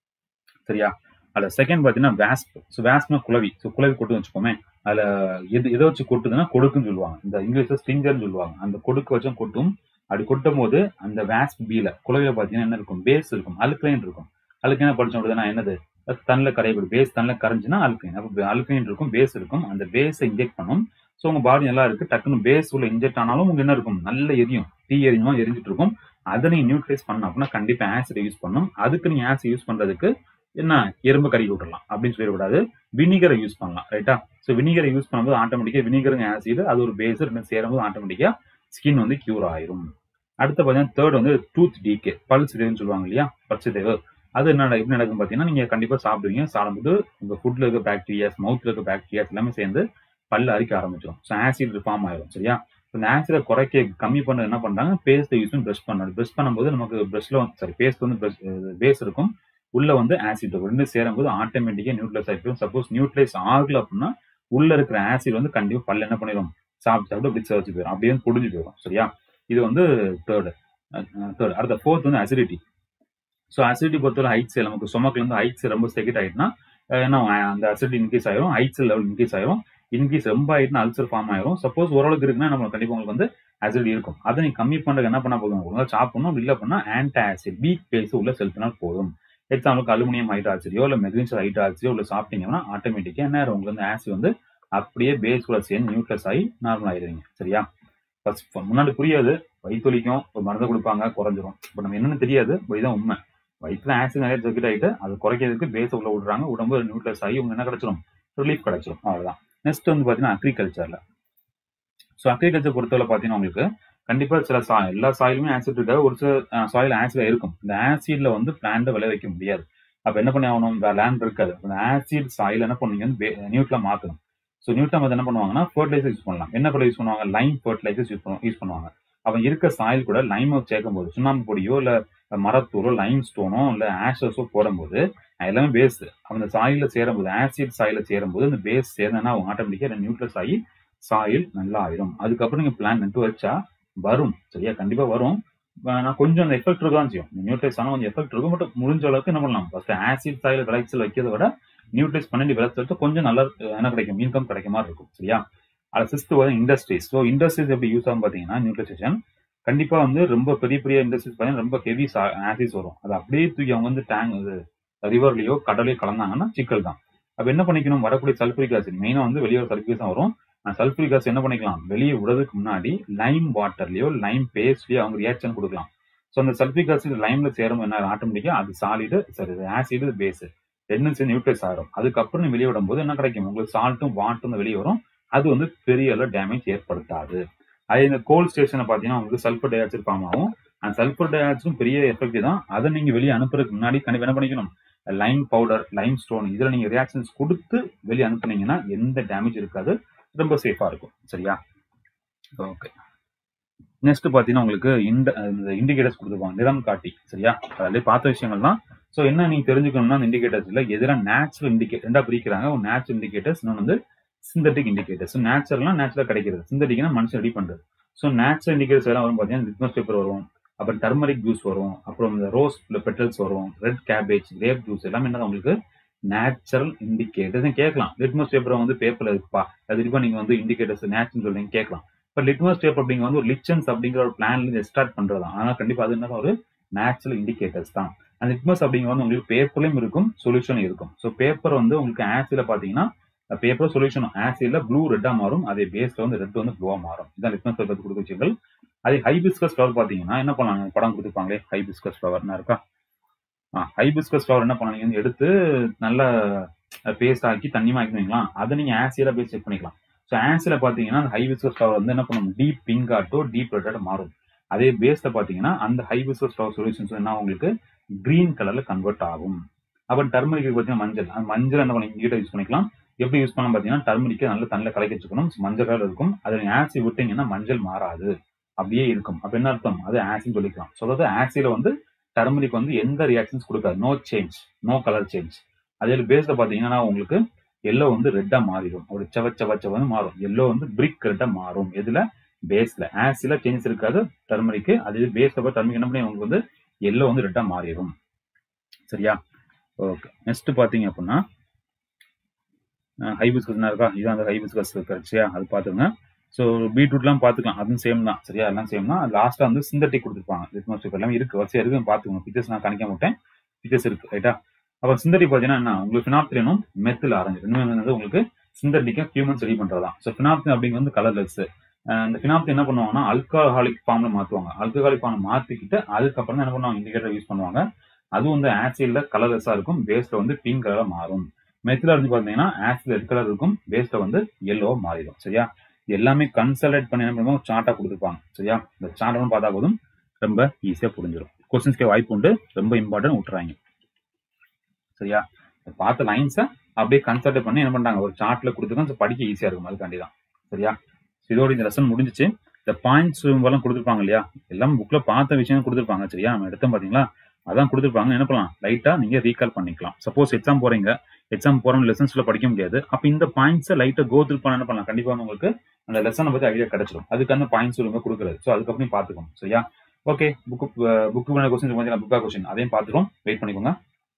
S1: சரியா அதுல செகண்ட் பாத்தீங்கன்னா வேஸ்ப் ஸோ வேஸ்ப்னா குளவி ஸோ குளவி கொட்டு வச்சுக்கோமே அதுல எது எதை வச்சு கொட்டுதுன்னா கொடுக்குன்னு சொல்லுவாங்க இந்த இங்கிலீஷ்ல ஸ்டிஞ்சர்னு சொல்லுவாங்க அந்த கொடுக்கு வச்சும் கொட்டும் அப்படி கொட்டும் போது அந்த வேஸ்ப் பீல குளவில பாத்தீங்கன்னா என்ன இருக்கும் பேஸ் இருக்கும் அல்கைன் இருக்கும் அல்கைனா படிச்சோம் அப்படின்னா என்னது தண்ணில் கரையப்படும் பேஸ் தண்ணில் கரைஞ்சுன்னா அல்கைன் அப்போ அல்கைன் இருக்கும் பேஸ் இருக்கும் அந்த பேஸை இன்ஜெக்ட் பண்ணும் ஸோ உங்க பாடி நல்லா இருக்கு டக்குன்னு பேஸ் உள்ள இன்ஜெக்ட் ஆனாலும் உங்களுக்கு என்ன இருக்கும் நல்ல எரியும் தீ எரியுமா எரிஞ்சிட்டு இருக்கும் அதை நீங்க நியூட்ரலைஸ் பண்ண அப்படின்னா கண்டிப்பா ஆசிட் யூஸ் பண்ணும் அதுக்கு நீங்க ஆசிட் யூஸ் பண்றதுக்கு என்ன எறும்பு கறி விட்டுறலாம் அப்படின்னு சொல்லக்கூடாது வினிகரை யூஸ் பண்ணலாம் ரைட்டா ஸோ வினிகரை யூஸ் பண்ணும்போது ஆட்டோமேட்டிக்கா வினிகருங்க ஆசிட் அது ஒரு பேஸ் ரெண்டு சேரும்போது ஆட்டோமேட்டிக்கா ஸ்கின் வந்து கியூர் ஆயிரும் அடுத்து பார்த்தீங்கன்னா தேர்ட் வந்து டூத் டீகே பல் சிதைவுன்னு சொல்லுவாங்க இல்லையா பற்சிதைவு அது என்ன நட- எப்படி நடக்கும் பார்த்தீங்கன்னா நீங்க கண்டிப்பா சாப்பிடுவீங்க சாப்பிடும்போது உங்க ஃபுட்ல இருக்க பாக்டீரியாஸ் மவுத்ல இருக்க பாக்டீரியாஸ் எல்லாமே சேர்ந்து பல்ல அரிக்க ஆரம்பிச்சிடும் ஸோ ஆசிட் ஃபார்ம் ஆயிடும் சரியா இந்த ஆசிடை குறைக்க கம்மி பண்ண என்ன பண்றாங்க பேஸ்ட்டை யூஸ் பண்ணி ப்ரஷ் பண்ணணும் ப்ரஷ் பண்ணும்போது நமக்கு ப்ரஷ்ல வந்து சாரி பேஸ்ட் வந்து பேஸ் இருக்கும் உள்ள வந்து ஆசிட் இருக்கும் ரெண்டு சேரும்போது ஆட்டோமேட்டிக்கா நியூட்ரலைஸ் ஆகிடும் சப்போஸ் நியூட்ரலைஸ் ஆகல அப்படின்னா உள்ள இருக்கிற ஆசிட் வந்து கண்டிப்பா பல்ல என்ன பண்ணிடும் சாப்பிட்டு சாப்பிட்டு அப்படி வச்சு போயிடும் அப்படியே வந்து புடிஞ்சு போயிடும் சரியா இது வந்து தேர்டு தேர்ட் அடுத்த ஃபோர்த் வந்து அசிடிட்டி ஸோ அசிடிட்டி பொறுத்தவரை ஹைட்ஸ் நமக்கு ஸ்டொமக்ல இருந்து ஹைட்ஸ் ரொம்ப செகண்ட் ஆயிட்டுனா அஹ் என்ன ஆகும்? அந்த அசிடிட்டி இன்க்ரீஸ் ஆயிரும் ஹைட்ஸ் லெவல் இன்க்ரீஸ் ஆயிரும் இன்க்ரீஸ் ரொம்ப ஆயிட்டுனா அல்சர் ஃபார்ம் ஆயிரும் சப்போஸ் ஓரளவுக்கு இருக்குன்னா நம்ம கண்டிப்பா உங்களுக்கு வந்து அசிடி இருக்கும் அதை நீங்க கம்மி பண்றதுக்கு என்ன பண்ண போதும் ஒழுங்கா சாப்பிடணும் அப்படி இல்லை பண்ணா ஆன்டி ஆசிட் பீக் பேஸ் உள்ள செலுத்தினால் போதும் எக்ஸாம்பிளுக்கு அலுமினியம் ஹைட்ராக்சைடோ இல்லை மெக்னீசியம் ஹைட்ராக்சைடோ உள்ள சாப்பிட்டீங்கன்னா ஆட்டோமேட்டிக்கா என்ன ஆயிரும் உங்களுக்கு வந்து ஆசிட் வந்து அப்படியே பேஸ் கூட சேர்ந்து நியூட்ரஸ் ஆகி நார்மல் ஆயிடுவீங்க சரியா ஃபர்ஸ்ட் முன்னாடி புரியாது வயிற்றுலிக்கும் ஒரு மருந்து கொடுப்பாங்க குறைஞ்சிரும் இப்போ நம்ம என்னன்னு தெரியாது but இதுதான் உண்மை வயிற்றுல ஆசிட் நிறைய சர்க்கிட் ஆகிட்டு அது குறைக்கிறதுக்கு பேஸ் உள்ள விடுறாங்க உடம்பு நியூட்ரஸ் ஆகி உங்களுக்கு என்ன கிடைச்சிரும் ரிலீஃப் கிடைச்சிரும் அவ்வளவுதான் நெக்ஸ்ட் வந்து பார்த்தீங்கன்னா அக்ரிகல்ச்சர்ல ஸோ அக்ரிகல்ச்சர் பொறுத்தவரை பார்த்தீங்கன்னா உங்களுக்கு கண்டிப்பா சில சா எல்லா சாயிலுமே ஆசிட் இருக்காது ஒரு சில சாயில் ஆசிட் இருக்கும் இந்த ஆசிட்ல வந்து பிளான்ட்டை விளைவிக்க முடியாது அப்ப என்ன பண்ணி ஆகணும் இந்த லேண்ட் இருக்காது அந்த ஆசிட் சாயில் என்ன பண்ணுவீங்க வந்து நியூட்ல மாத்தணும் ஸோ நியூட்ல வந்து என்ன பண்ணுவாங்கன்னா ஃபர்டிலைசர் யூஸ் பண்ணலாம் என்ன கூட யூஸ் பண்ணுவாங்க லைம் ஃபர்டிலைசர்ஸ் யூஸ் பண்ணுவாங்க யூஸ் பண்ணுவாங்க அவன் இருக்க சாயில் கூட லைம் சேர்க்கும் போது சுண்ணாம்பு பொடியோ இல்ல மரத்தூரோ லைம் ஸ்டோனோ இல்ல ஆஷஸோ போடும்போது எல்லாமே பேஸ் அந்த சாயில சேரும்போது ஆசிட் சாயில சேரும்போது அந்த பேஸ் சேர்ந்தனா அவங்க ஆட்டோமேட்டிக்கா நியூட்ரஸ் ஆகி சாயில் நல்லா ஆயிரும் அதுக்கப்புறம் நீங்க பிளான் நட்டு வச்சா வரும் சரியா கண்டிப்பா வரும் அஹ் நான் கொஞ்சம் அந்த எஃபெக்ட் இருக்கான்னு செய்யும் நியூட்ரைஸ் ஆனால் கொஞ்சம் எஃபெக்ட் இருக்கும் பட் முடிஞ்ச அளவுக்கு என்ன பண்ணலாம் ஃபர்ஸ்ட் ஆசிட் சாயில் விளைச்சல் வைக்கிறத விட நியூட்ரைஸ் பண்ணி விளைச்சல் கொஞ்சம் நல்லா அஹ் என்ன கிடைக்கும் இன்கம் கிடைக்க மாதிரி இருக்கும் சரியா அது சிஸ்ட் வந்து இண்டஸ்ட்ரீஸ் ஸோ இண்டஸ்ட்ரீஸ் எப்படி யூஸ் ஆகும் பார்த்தீங்கன்னா நியூட்ரிஷன் கண்டிப்பா வந்து ரொம்ப பெரிய பெரிய இண்டஸ்ட்ரீஸ் பார்த்தீங்கன்னா ரொம்ப ஹெவி ஆசிட்ஸ் வரும் அது அப்படியே தூக்கி அவங்க வந்து டேங்க் இது ரிவர்லயோ கடலையோ கலந்தாங்கன்னா சிக்கல் தான் அப்ப என்ன பண்ணிக்கணும் வரக்கூடிய சல்பூரிக் ஆசிட் மெயினா வந்து வெளியே சல்பூரிக் தான் வரும் சல்பூரிக் ஆசிட் என்ன பண்ணிக்கலாம் வெளியே விடுறதுக்கு முன்னாடி லைம் வாட்டர்லயோ லைம் பேஸ்ட்லயோ அவங்க ரியாக்ஷன் கொடுக்கலாம் ஸோ அந்த சல்பூரிக் ஆசிட் லைம்ல சேரும் என்ன ஆட்டோமேட்டிக்கா அது சாலிடு சரி ஆசிட் பேஸ் ரெண்டும் சேர்ந்து நியூட்ரஸ் ஆகும் அதுக்கப்புறம் நீ வெளியே விடும்போது என்ன கிடைக்கும் உங்களுக்கு சால்ட்டும் வாட்டரும் வெளியே வரும் அது வந்து பெரிய அளவு டேமேஜ் ஏற்படுத்தாது அதே இந்த கோல்ட் ஸ்டேஷனை பார்த்தீங்கன்னா உங்களுக்கு சல்ஃபர் டை ஆக்சைடு ஃபார்ம் ஆகும் அந்த சல்ஃபர் டை ஆக்சைடும் பெரிய எஃபெக்ட் தான் அதை நீங்க வெளியே அனுப்புறதுக்கு முன்னாடி கண்டிப்பா என்ன பண்ணிக்கணும் லைம் பவுடர் லைம் ஸ்டோன் இதுல நீங்க ரியாக்ஷன்ஸ் கொடுத்து வெளியே அனுப்புனீங்கன்னா எந்த டேமேஜ் இருக்காது ரொம்ப சேஃபா இருக்கும் சரியா ஓகே நெக்ஸ்ட் பாத்தீங்கன்னா உங்களுக்கு இந்த இந்த இண்டிகேட்டர்ஸ் கொடுத்துருப்பாங்க நிறம் காட்டி சரியா அதிலே பார்த்த விஷயங்கள் தான் ஸோ என்ன நீங்க தெரிஞ்சுக்கணும்னா அந்த இண்டிகேட்டர்ஸ் இல்லை எதிராக நேச்சுரல் இண்டிகேட் ரெண்டா பிரிக்கிறாங்க ஒரு நேச்சுரல் இண்டிகேட்டர்ஸ் இன்னொன்று வந்து சிந்தட்டிக் இண்டிகேட்டர்ஸ் நேச்சுரல்னா நேச்சுரல் கிடைக்கிறது சிந்தட்டிக்னா மனுஷன் ரெடி பண்றது ஸோ நேச்சுரல் இண்டிகேட்டர்ஸ் எல்லாம் வரும் பார்த்தீங்கன்னா லிட்மஸ் பேப்பர் வரும் அப்புறம் டர்மரிக் ஜூஸ் வரும் அப்புறம் இந்த ரோஸ் பெட்டல்ஸ் வரும் ரெட் கேபேஜ் கிரேப் ஜூஸ் எல்லாமே என்ன உங்களுக்கு நேச்சுரல் இண்டிகேட்டர்ஸ் கேட்கலாம் லிட்மஸ் பேப்பர் வந்து பேப்பர்ல இருக்குப்பா கண்டிப்பா நீங்க வந்து இண்டிகேட்டர்ஸ் நேச்சுரல் சொல்றீங்க கேட்கலாம் இப்போ லிட்மஸ் பேப்பர் அப்படிங்க வந்து ஒரு லிச்சன்ஸ் அப்படிங்கிற ஒரு பிளான்ல இருந்து ஸ்டார்ட் பண்றது தான் ஆனால் கண்டிப்பா அது என்ன ஒரு நேச்சுரல் இண்டிகேட்டர்ஸ் தான் அந்த லிட்மஸ் அப்படிங்க வந்து உங்களுக்கு பேப்பர்லயும் இருக்கும் சொல்யூஷனும் இருக்கும் ஸோ பேப்பர் வந்து உங்களுக்கு ஆசிட்ல பாத்தீங்கன்னா பேப்பர் சொல்யூஷனும் ஆசிட்ல ப்ளூ ரெட்டா மாறும் அதே பேஸ்ல வந்து ரெட் வந்து ப்ளூவா மாறும் இதான் லிட்மஸ் பேப்பர் கொடுக்க விஷயங்கள் அதே ஹைபிஸ்கஸ் ஃப்ளவர் பாத்தீங்கன்னா என்ன பண்ணாங்க படம் கொடுத்துருப்பாங்களே ஹைபிஸ்கஸ் ஃப்ளவர்னா இருக்கா ஹைபிஸ்கஸ் ஃப்ளவர் என்ன பண்ணாங்க வந்து எடுத்து நல்லா பேஸ்ட் ஆக்கி தண்ணிமா ஆக்கினீங்களா அதை நீங்க ஆசிடா போய் செக் பண்ணிக்கலாம் ஸோ ஆசில பாத்தீங்கன்னா அந்த ஹைபிஸ்கஸ் ஃப்ளவர் வந்து என்ன பண்ணும் டீப் பிங்க் ஆட்டோ டீப் ரெட்டாக மாறும் அதே பேஸ்ல பாத்தீங்கன்னா அந்த ஹைபிஸ்கஸ் ஃப்ளவர் சொல்யூஷன்ஸ் என்ன உங்களுக்கு கிரீன் கலர்ல கன்வெர்ட் ஆகும் அப்புறம் டர்மரிக் பார்த்தீங்கன்னா மஞ்சள் அந்த மஞ்சள் என்ன பண்ணி இங்கிட்ட யூஸ் பண்ணிக்கலாம் எப்படி யூஸ் பண்ணலாம் பார்த்தீங்கன்னா டர்மரிக்கை நல்ல தண்ணியில் கலக்கி வச்சுக்கணும் மஞ்சள் கலர் இருக்கும் அதில் ஆசி விட்டீங்கன்னா மஞ்சள் மாறாது அப்படியே இருக்கும் அப்ப என்ன அர்த்தம் அது ஆசிட் சொல்லிக்கலாம் ஸோ அதாவது ஆசிட்ல வந்து டர்மரிக் வந்து எந்த ரியாக்ஷன்ஸ் கொடுக்காது no change no colour change அதே பேஸ்ல பாத்தீங்கன்னா உங்களுக்கு எல்லோ வந்து ரெட்டா மாறிடும் ஒரு செவ செவ செவன்னு மாறும் எல்லோ வந்து பிரிக் ரெட்டா மாறும் எதுல பேஸ்ல ஆசிட்ல சேஞ்ச் இருக்காது டர்மரிக்கு அதே பேஸ்ல பார்த்து டர்மரிக் என்ன பண்ணி உங்களுக்கு வந்து எல்லோ வந்து ரெட்டா மாறிடும் சரியா ஓகே நெக்ஸ்ட் பாத்தீங்க அப்படின்னா ஹைபிஸ்கஸ் இருக்கா இதான் அந்த ஹைபிஸ்கஸ் சரியா அது பாத்துங்க ஸோ பீட்ரூட்லாம் பார்த்துக்கலாம் அதுவும் சேம் தான் சரியா எல்லாம் சேம் தான் லாஸ்ட்டாக வந்து சிந்தட்டிக் கொடுத்துருப்பாங்க லிட்மஸ் பேப்பர் எல்லாமே இருக்கு வரிசையா இருக்கு பார்த்துக்கோங்க பிக்சர்ஸ் நான் கணிக்க மாட்டேன் பிக்சர்ஸ் இருக்கு ரைட்டா அப்புறம் சிந்தட்டிக் பார்த்தீங்கன்னா என்ன உங்களுக்கு ஃபினாப்தினும் மெத்தில் ஆரஞ்சு ரெண்டுமே வந்து உங்களுக்கு சிந்தட்டிக்கா ஹியூமன்ஸ் ரெடி பண்ணுறதான் ஸோ ஃபினாப்தின் அப்படிங்க வந்து கலர்லெஸ் இந்த ஃபினாப்தின் என்ன பண்ணுவாங்கன்னா அல்கஹாலிக் ஃபார்ம்ல மாற்றுவாங்க அல்கஹாலிக் ஃபார்ம் மாற்றிக்கிட்டு அதுக்கப்புறம் என்ன பண்ணுவாங்க இண்டிகேட்டர் யூஸ் பண்ணுவாங்க அதுவும் வந்து ஆசிட்ல கலர்லெஸ்ஸாக இருக்கும் பேஸ்ல வந்து பிங்க் கலராக மாறும் மெத்தில் இருந்து பார்த்தீங்கன்னா ஆசிட் ரெட் கலர் இருக்கும் பேஸ்ல வந்து எல்லோ மாறிடும் சரியா எல்லாமே கன்சல்டேட் பண்ணி என்ன பண்ணுவோம் சார்ட்டா கொடுத்துருப்பாங்க சரியா இந்த சார்ட்டும் பார்த்தா போதும் ரொம்ப ஈஸியா புரிஞ்சிடும் கொஸ்டின்ஸ்க்கு வாய்ப்பு உண்டு ரொம்ப இம்பார்ட்டன்ட் விட்டுறாங்க சரியா பார்த்த லைன்ஸை அப்படியே கன்சல்டேட் பண்ணி என்ன பண்றாங்க ஒரு சார்ட்ல கொடுத்துருக்கோம் படிக்க ஈஸியா இருக்கும் அதுக்காண்டி தான் சரியா இதோட இந்த லெசன் முடிஞ்சிச்சு இந்த பாயிண்ட்ஸ் எல்லாம் கொடுத்துருப்பாங்க இல்லையா எல்லாம் புக்ல பார்த்த விஷயம் கொடுத்துருப்பாங்க சரியா நம்ம எடுத்தோம் பாத்தீங்களா அதான் கொடுத்துருப்பாங்க என்ன பண்ணலாம் லைட்டா நீங்க ரீகால் பண்ணிக்கலாம் சப்போஸ் எக்ஸாம் போறீங்க எக்ஸாம் போறோம் லெசன்ஸ்ல படிக்க முடியாது அப்ப இந்த பாயிண்ட்ஸை லைட்டா கோ த்ரூ பண்ண என்ன பண்ணலாம் கண்டிப்பா உங்களுக்கு அந்த லெசனை பத்தி ஐடியா கிடைச்சிடும் அதுக்கான பாயிண்ட்ஸ் ரொம்ப கொடுக்குறது ஸோ அதுக்கப்புறம் பார்த்துக்கோங்க சரியா ஓகே புக்கு புக்கு பண்ண கொஸ்டின் கொஞ்சம் புக்கா கொஸ்டின் அதையும் பார்த்துருவோம் வெயிட் பண்ணிக்கோங்க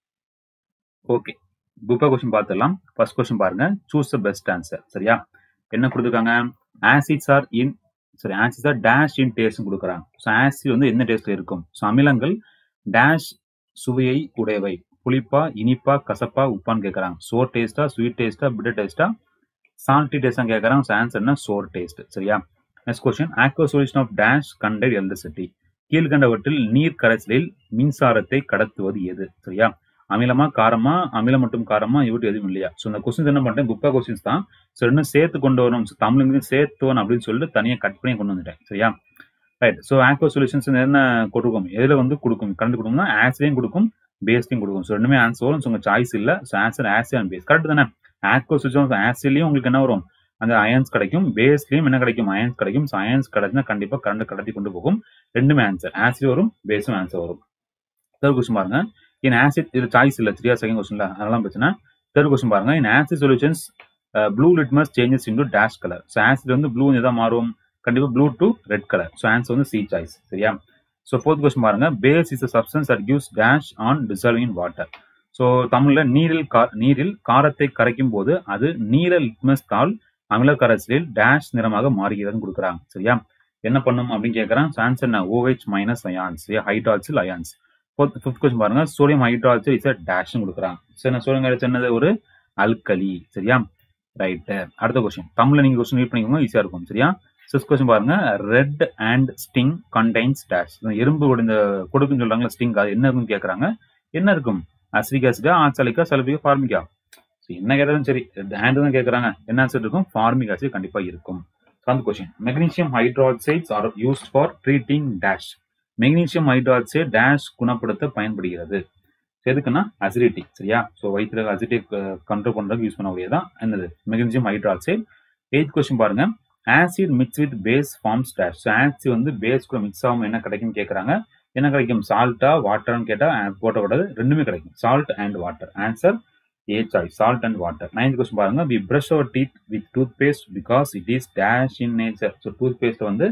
S1: ஓகே புக்கா கொஸ்டின் பார்த்துடலாம் ஃபர்ஸ்ட் கொஸ்டின் பாருங்க சூஸ் த பெஸ்ட் ஆன்சர் சரியா என்ன கொடுத்துருக்காங்க ஆசிட்ஸ் ஆர் இன் சரி acids are dash in taste கொடுக்குறாங்க ஸோ ஆசிட் வந்து என்ன டேஸ்ட்ல இருக்கும் ஸோ அமிலங்கள் டேஷ் சுவையை உடையவை புளிப்பா இனிப்பா கசப்பா உப்பான்னு கேட்கறாங்க சோர் டேஸ்டா ஸ்வீட் டேஸ்டா பிட்டர் டேஸ்டா சால்ட்டி டேஸ்டா கேட்கறாங்க ஆன்சர் என்ன சோர் டேஸ்ட் சரியா next question aqua solution of dash conduct electricity கீழ்கண்டவற்றில் நீர் கரைசலில் மின்சாரத்தை கடத்துவது எது சரியா அமிலமா காரமா அமிலம் மட்டும் காரமா இவட்டு எதுவும் இல்லையா ஸோ இந்த கொஸ்டின்ஸ் என்ன பண்ணிட்டேன் புக்கா கொஸ்டின்ஸ் தான் ஸோ இன்னும் சேர்த்து கொண்டு வரணும் தமிழுங்கையும் சேர்த்துவன் அப்படின்னு சொல்லிட்டு தனியாக கட் பண்ணி கொண்டு வந்துட்டேன் சரியா ரைட் ஸோ ஆக்வா சொல்யூஷன்ஸ் என்ன கொடுக்கும் எதில் வந்து கொடுக்கும் கரண்ட் கொடுக்கும்னா ஆசிடையும் கொடுக்கும் பேஸ்லையும் கொடுக்கும் ஸோ ரெண்டுமே ஆன்சர் வரும் ஸோ உங்க சாய்ஸ் இல்லை so answer acid and base correct தானே ஆக்வா சொல்யூஷன் ஆசிட்லையும் உங்களுக்கு என்ன வரும் அந்த அயன்ஸ் கிடைக்கும் பேஸ்லயும் என்ன கிடைக்கும் அயன்ஸ் கிடைக்கும் ஸோ அயன்ஸ் கிடைச்சுன்னா கண்டிப்பா கரண்ட் கடத்தி கொண்டு போகும் ரெண்டுமே ஆன்சர் ஆசிட் வரும் பேஸும் ஆன்சர் வரும் தேர்ட் கொஸ்டின் பாருங்க இன் ஆசிட் இது சாய்ஸ் இல்லை த்ரீ செகண்ட் கொஸ்டின்ல அதெல்லாம் பிரச்சனை தேர்ட் கொஸ்டின் பாருங்க in acid solutions blue litmus changes into dash colour so acid வந்து ப்ளூ எதாவது மாறும் கண்டிப்பா blue to red colour so answer வந்து சி சாய்ஸ் சரியா ஸோ ஃபோர்த் கொஸ்டின் பாருங்க base is substance that gives dash on dissolving in water so தமிழ்ல நீரில் கா நீரில் காரத்தை கரைக்கும் போது அது நீல லிட்மஸ் தாள் அமில கரைசலில் டேஷ் நிறமாக மாறுகிறதுன்னு கொடுக்குறாங்க சரியா என்ன பண்ணும் அப்படின்னு கேட்கறான் ஆன்சர் என்ன ஓஹெச் மைனஸ் அயான்ஸ் சரியா ஹைட்ராக்சில் அயான்ஸ் ஃபிஃப்த் கொஸ்டின் பாருங்க சோடியம் ஹைட்ராக்சைடு இஸ் டேஷ்னு கொடுக்குறாங்க சரி சோடியம் ஹைட்ராக்சைடு என்னது ஒரு அல்கலி சரியா ரைட்டு அடுத்த கொஸ்டின் தமிழ்ல நீங்க கொஸ்டின் ரீட் பண்ணிக்கோங்க ஈஸியா இருக்கும் சரியா சிக்ஸ் கொஸ்டின் பாருங்க red ant sting contains dash எறும்பு இந்த கொடுக்குன்னு சொல்றாங்களா ஸ்டிங் அது என்ன இருக்குன்னு கேட்கறாங்க என்ன இருக்கும் அசிரிக் ஆசிடா ஆக்சாலிக்கா சல்பிகா ஃபார்மிகா என்ன கேட்டாலும் சரி ஹேண்ட் தான் கேட்கறாங்க என்ன ஆன்சர் இருக்கும் ஃபார்மிக் ஆசிட் கண்டிப்பா இருக்கும் அந்த question magnesium hydroxides are used for treating dash magnesium hydroxide dash குணப்படுத்த பயன்படுகிறது எதுக்குன்னா அசிடிட்டி சரியா ஸோ வயிற்றுல அசிடிட்டி கண்ட்ரோல் பண்றதுக்கு யூஸ் பண்ணக்கூடியதான் என்னது மெக்னீசியம் ஹைட்ராக்சைடு எயித் கொஸ்டின் பாருங்க acid mix with base forms dash so acid வந்து பேஸ் கூட மிக்ஸ் ஆகும் என்ன கிடைக்கும்னு கேட்கறாங்க என்ன கிடைக்கும் சால்ட்டா வாட்டர்னு கேட்டா போட்டக்கூடாது ரெண்டுமே கிடைக்கும் salt and water answer A choice salt and water ninth question பாருங்க we brush our teeth with toothpaste because it is dash in nature so toothpaste வந்து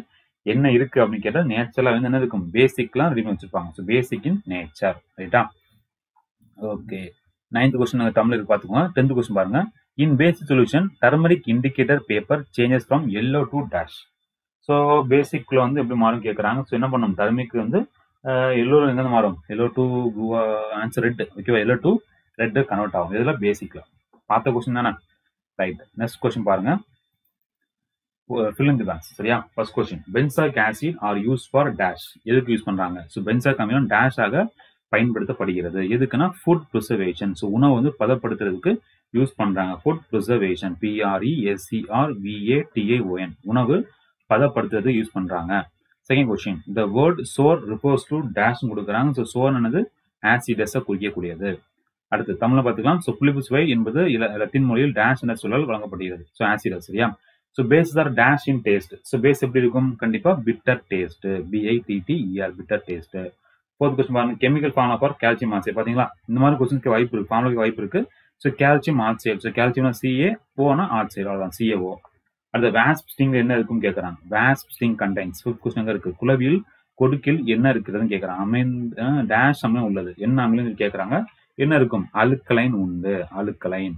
S1: என்ன இருக்கு அப்படின்னு கேட்டா நேச்சரலா வந்து என்ன இருக்கும் பேசிக்லாம் ரெடி பண்ணி வச்சிருப்பாங்க ஸோ பேசிக் இன் நேச்சர் ரைட்டா ஓகே நைன்த் கொஸ்டின் தமிழ் இருக்கு பார்த்துக்கோங்க டென்த் கொஸ்டின் பாருங்க in basic solution turmeric indicator paper changes from yellow to dash so பேசிக்ல வந்து எப்படி மாறும் கேட்குறாங்க ஸோ என்ன பண்ணணும் டர்மிக் வந்து எல்லோ எங்க மாறும் எல்லோ டு ஆன்சர் ரெட் ஓகேவா எல்லோ டு ரெட் கன்வெர்ட் ஆகும் இதெல்லாம் பேசிக்ல பார்த்த கொஸ்டின் தானே ரைட் நெக்ஸ்ட் கொஸ்டின் பாருங்க ஃபில் இன் தி பேங்க்ஸ் சரியா first question benzoic acid are use for dash எதுக்கு யூஸ் பண்றாங்க ஸோ பென்சாக் அமிலம் டேஷ் ஆக பயன்படுத்தப்படுகிறது எதுக்குன்னா ஃபுட் ப்ரிசர்வேஷன் ஸோ உணவு வந்து பதப்படுத்துறதுக்கு யூஸ் பண்றாங்க food preservation PRE SCR VA TAON உணவு பதப்படுத்துறது யூஸ் பண்றாங்க second question the word sour refers to dash கொடுக்குறாங்க ஸோ சோர்னது ஆசிடஸை குறிக்கக்கூடியது அடுத்து தமிழ்ல பார்த்துக்கலாம் ஸோ புளிப்பு சுவை என்பது லத்தின் மொழியில் டேஷ் என்ற சொல்லல் வழங்கப்படுகிறது ஸோ ஆசிடஸ் சரியா so base are dash in taste so base எப்படி இருக்கும் கண்டிப்பா bitter taste BITTER bitter taste fourth question பாருங்க chemical form for calcium oxide பாத்தீங்களா இந்த மாதிரி கொஸ்டினுக்கு வாய்ப்பு இருக்கு ஃபார்முலாக்கு வாய்ப்பு இருக்கு ஸோ கால்சியம் ஆக்சைடு ஸோ கால்சியம்னா சிஏ போனா ஆக்சைடு அவ்வளோதான் சிஏஓ அடுத்த வேஸ்ப் ஸ்டிங் என்ன இருக்குன்னு கேட்கறாங்க wasp sting contains fifth question இருக்கு குளவியில் கொடுக்கில் என்ன இருக்குதுன்னு கேட்கறாங்க அமீன் டேஷ் அமிலம் உள்ளது என்ன அமிலம் கேட்கறாங்க என்ன இருக்கும் அலுக்கலைன் உண்டு அலுக்கலைன்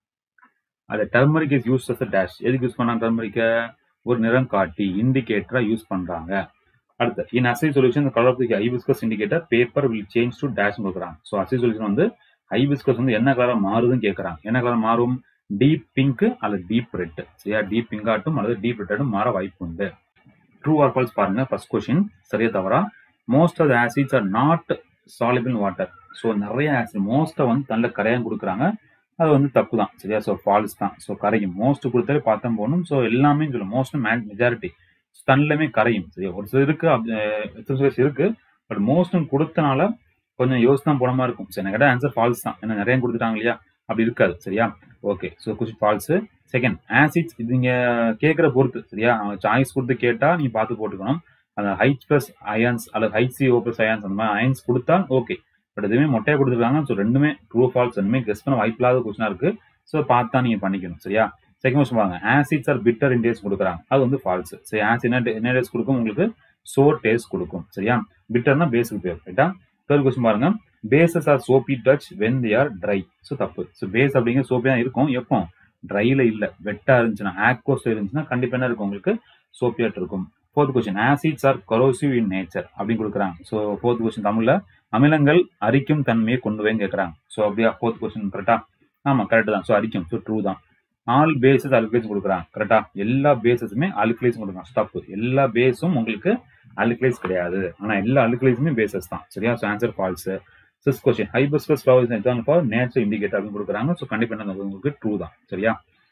S1: அது turmeric is use as dash எதுக்கு யூஸ் பண்ணாங்க டர்மரிக்க ஒரு நிறம் காட்டி இண்டிகேட்டரா யூஸ் பண்றாங்க அடுத்து in acid solution colour of the hibiscus indicator paper will change to dash கொடுக்குறாங்க ஸோ அசை சொல்யூஷன் வந்து ஹைபிஸ்கஸ் வந்து என்ன கலர் மாறுதுன்னு கேட்கறாங்க என்ன கலர் மாறும் டீப் பிங்க் அல்லது டீப் ரெட் சரியா டீப் பிங்காட்டும் அல்லது டீப் ரெட்டும் மாற வாய்ப்பு உண்டு ட்ரூ ஆர் ஃபால்ஸ் பாருங்க ஃபர்ஸ்ட் கொஸ்டின் சரியா தவறா most of the acids are not soluble water so நிறைய ஆசிட் மோஸ்ட்டாக வந்து நல்ல கரையான் கொடுக்குறாங்க அது வந்து தப்பு தான் சரியா ஸோ ஃபால்ஸ் தான் ஸோ கரையும் மோஸ்ட் கொடுத்தாலே பார்த்தா போகணும் ஸோ எல்லாமே சொல்லும் மோஸ்ட் மெஜாரிட்டி தன்னிலுமே கரையும் சரியா ஒரு சில இருக்கு எக்ஸசைஸ் இருக்கு பட் மோஸ்ட்டும் கொடுத்தனால கொஞ்சம் யோசிச்சு தான் போன மாதிரி இருக்கும் சரி எனக்கு ஆன்சர் ஃபால்ஸ் தான் ஏன்னா நிறைய கொடுத்துட்டாங்க இல்லையா அப்படி இருக்காது சரியா okay so question false second acids இது நீங்க கேட்குற பொறுத்து சரியா சாய்ஸ் கொடுத்து கேட்டா நீங்க பார்த்து போட்டுக்கணும் அந்த ஹைச் பிளஸ் அயன்ஸ் அல்லது H C O plus ions அந்த மாதிரி அயன்ஸ் கொடுத்தா ஓகே பட் எதுவுமே மொட்டையை கொடுத்துருக்காங்க ஸோ ரெண்டுமே ட்ரூ ஃபால்ஸ் ரெண்டுமே கெஸ் பண்ண வாய்ப்பு இல்லாத கொஸ்டினா இருக்கு ஸோ பார்த்தா நீங்க பண்ணிக்கணும் சரியா செகண்ட் கொஸ்டின் பாருங்க acids are bitter in taste கொடுக்குறாங்க அது வந்து ஃபால்ஸ் சரி ஆசிட் என்ன என்ன டேஸ்ட் கொடுக்கும் உங்களுக்கு சோர் டேஸ்ட் கொடுக்கும் சரியா பிட்டர்னா பேஸுக்கு பேர் ரைட்டா தேர்ட் கொஸ்டின் பாருங்க bases are soapy touch when they are dry so தப்பு ஸோ பேஸ் அப்படிங்கிற சோப்பி தான் இருக்கும் எப்போ ட்ரைல இல்ல வெட்டா இருந்துச்சுன்னா ஆக்வஸ் இருந்துச்சுன்னா கண்டிப்பா என்ன இருக்கும் உங்களுக்கு சோப்பியாட் இருக்கும் fourth question acids are corrosive in nature அப்படின்னு கொடுக்குறாங்க ஸோ ஃபோர்த் கொஸ்டின் தமிழ்ல அமிலங்கள் அரிக்கும் தன்மையை கொண்டு போய் கேட்கறாங்க ஸோ அப்படியா ஃபோர்த் கொஸ்டின் கரெக்டா ஆமா கரெக்ட் தான் ஸோ அரிக்கும் ஸோ ட்ரூ தான் ஆல் பேசஸ் அல்கலைஸ் கொடுக்குறாங்க கரெக்டா எல்லா பேசஸுமே அல்கலைஸ் கொடுக்குறாங்க தப்பு எல்லா பேஸும் உங்களுக்கு அல்கலைஸ் கிடையாது ஆனா எல்லா அல்கலைஸுமே பேசஸ் தான் சரியா so answer false six question hibiscus flowers example for nature indicator அப்படின்னு கொடுக்குறாங்க ஸோ கண்டிப்பா என்ன உங்களுக்கு ட்ரூ தான் சரியா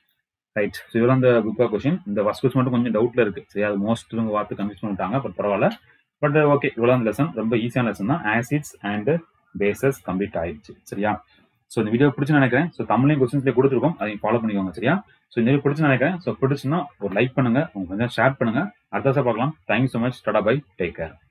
S1: ரைட் ஸோ இதெல்லாம் இந்த புக்கா கொஸ்டின் இந்த ஃபர்ஸ்ட் கொஸ்டின் மட்டும் கொஞ்சம் டவுட்ல இருக்கு சரியா அது மோஸ்ட் உங்க வார்த்தை கன்ஃபியூஸ் பண்ணிட்டாங்க பட் பரவாயில்ல பட் ஓகே இவ்வளோ லெசன் ரொம்ப ஈஸியான லெசன் தான் ஆசிட்ஸ் அண்ட் பேசஸ் கம்ப்ளீட் ஆயிடுச்சு சரியா ஸோ இந்த வீடியோ பிடிச்சு நினைக்கிறேன் ஸோ தமிழையும் கொஸ்டின்ஸ்லேயே கொடுத்துருக்கோம் அதையும் ஃபாலோ பண்ணிக்கோங்க சரியா ஸோ இந்த வீடியோ பிடிச்சு நினைக்கிறேன் ஸோ பிடிச்சுன்னா ஒரு லைக் பண்ணுங்க உங்க கொஞ்சம் ஷேர் பண்ணுங்க அடுத்த பார்க்கலாம் thank you so much tata bye take care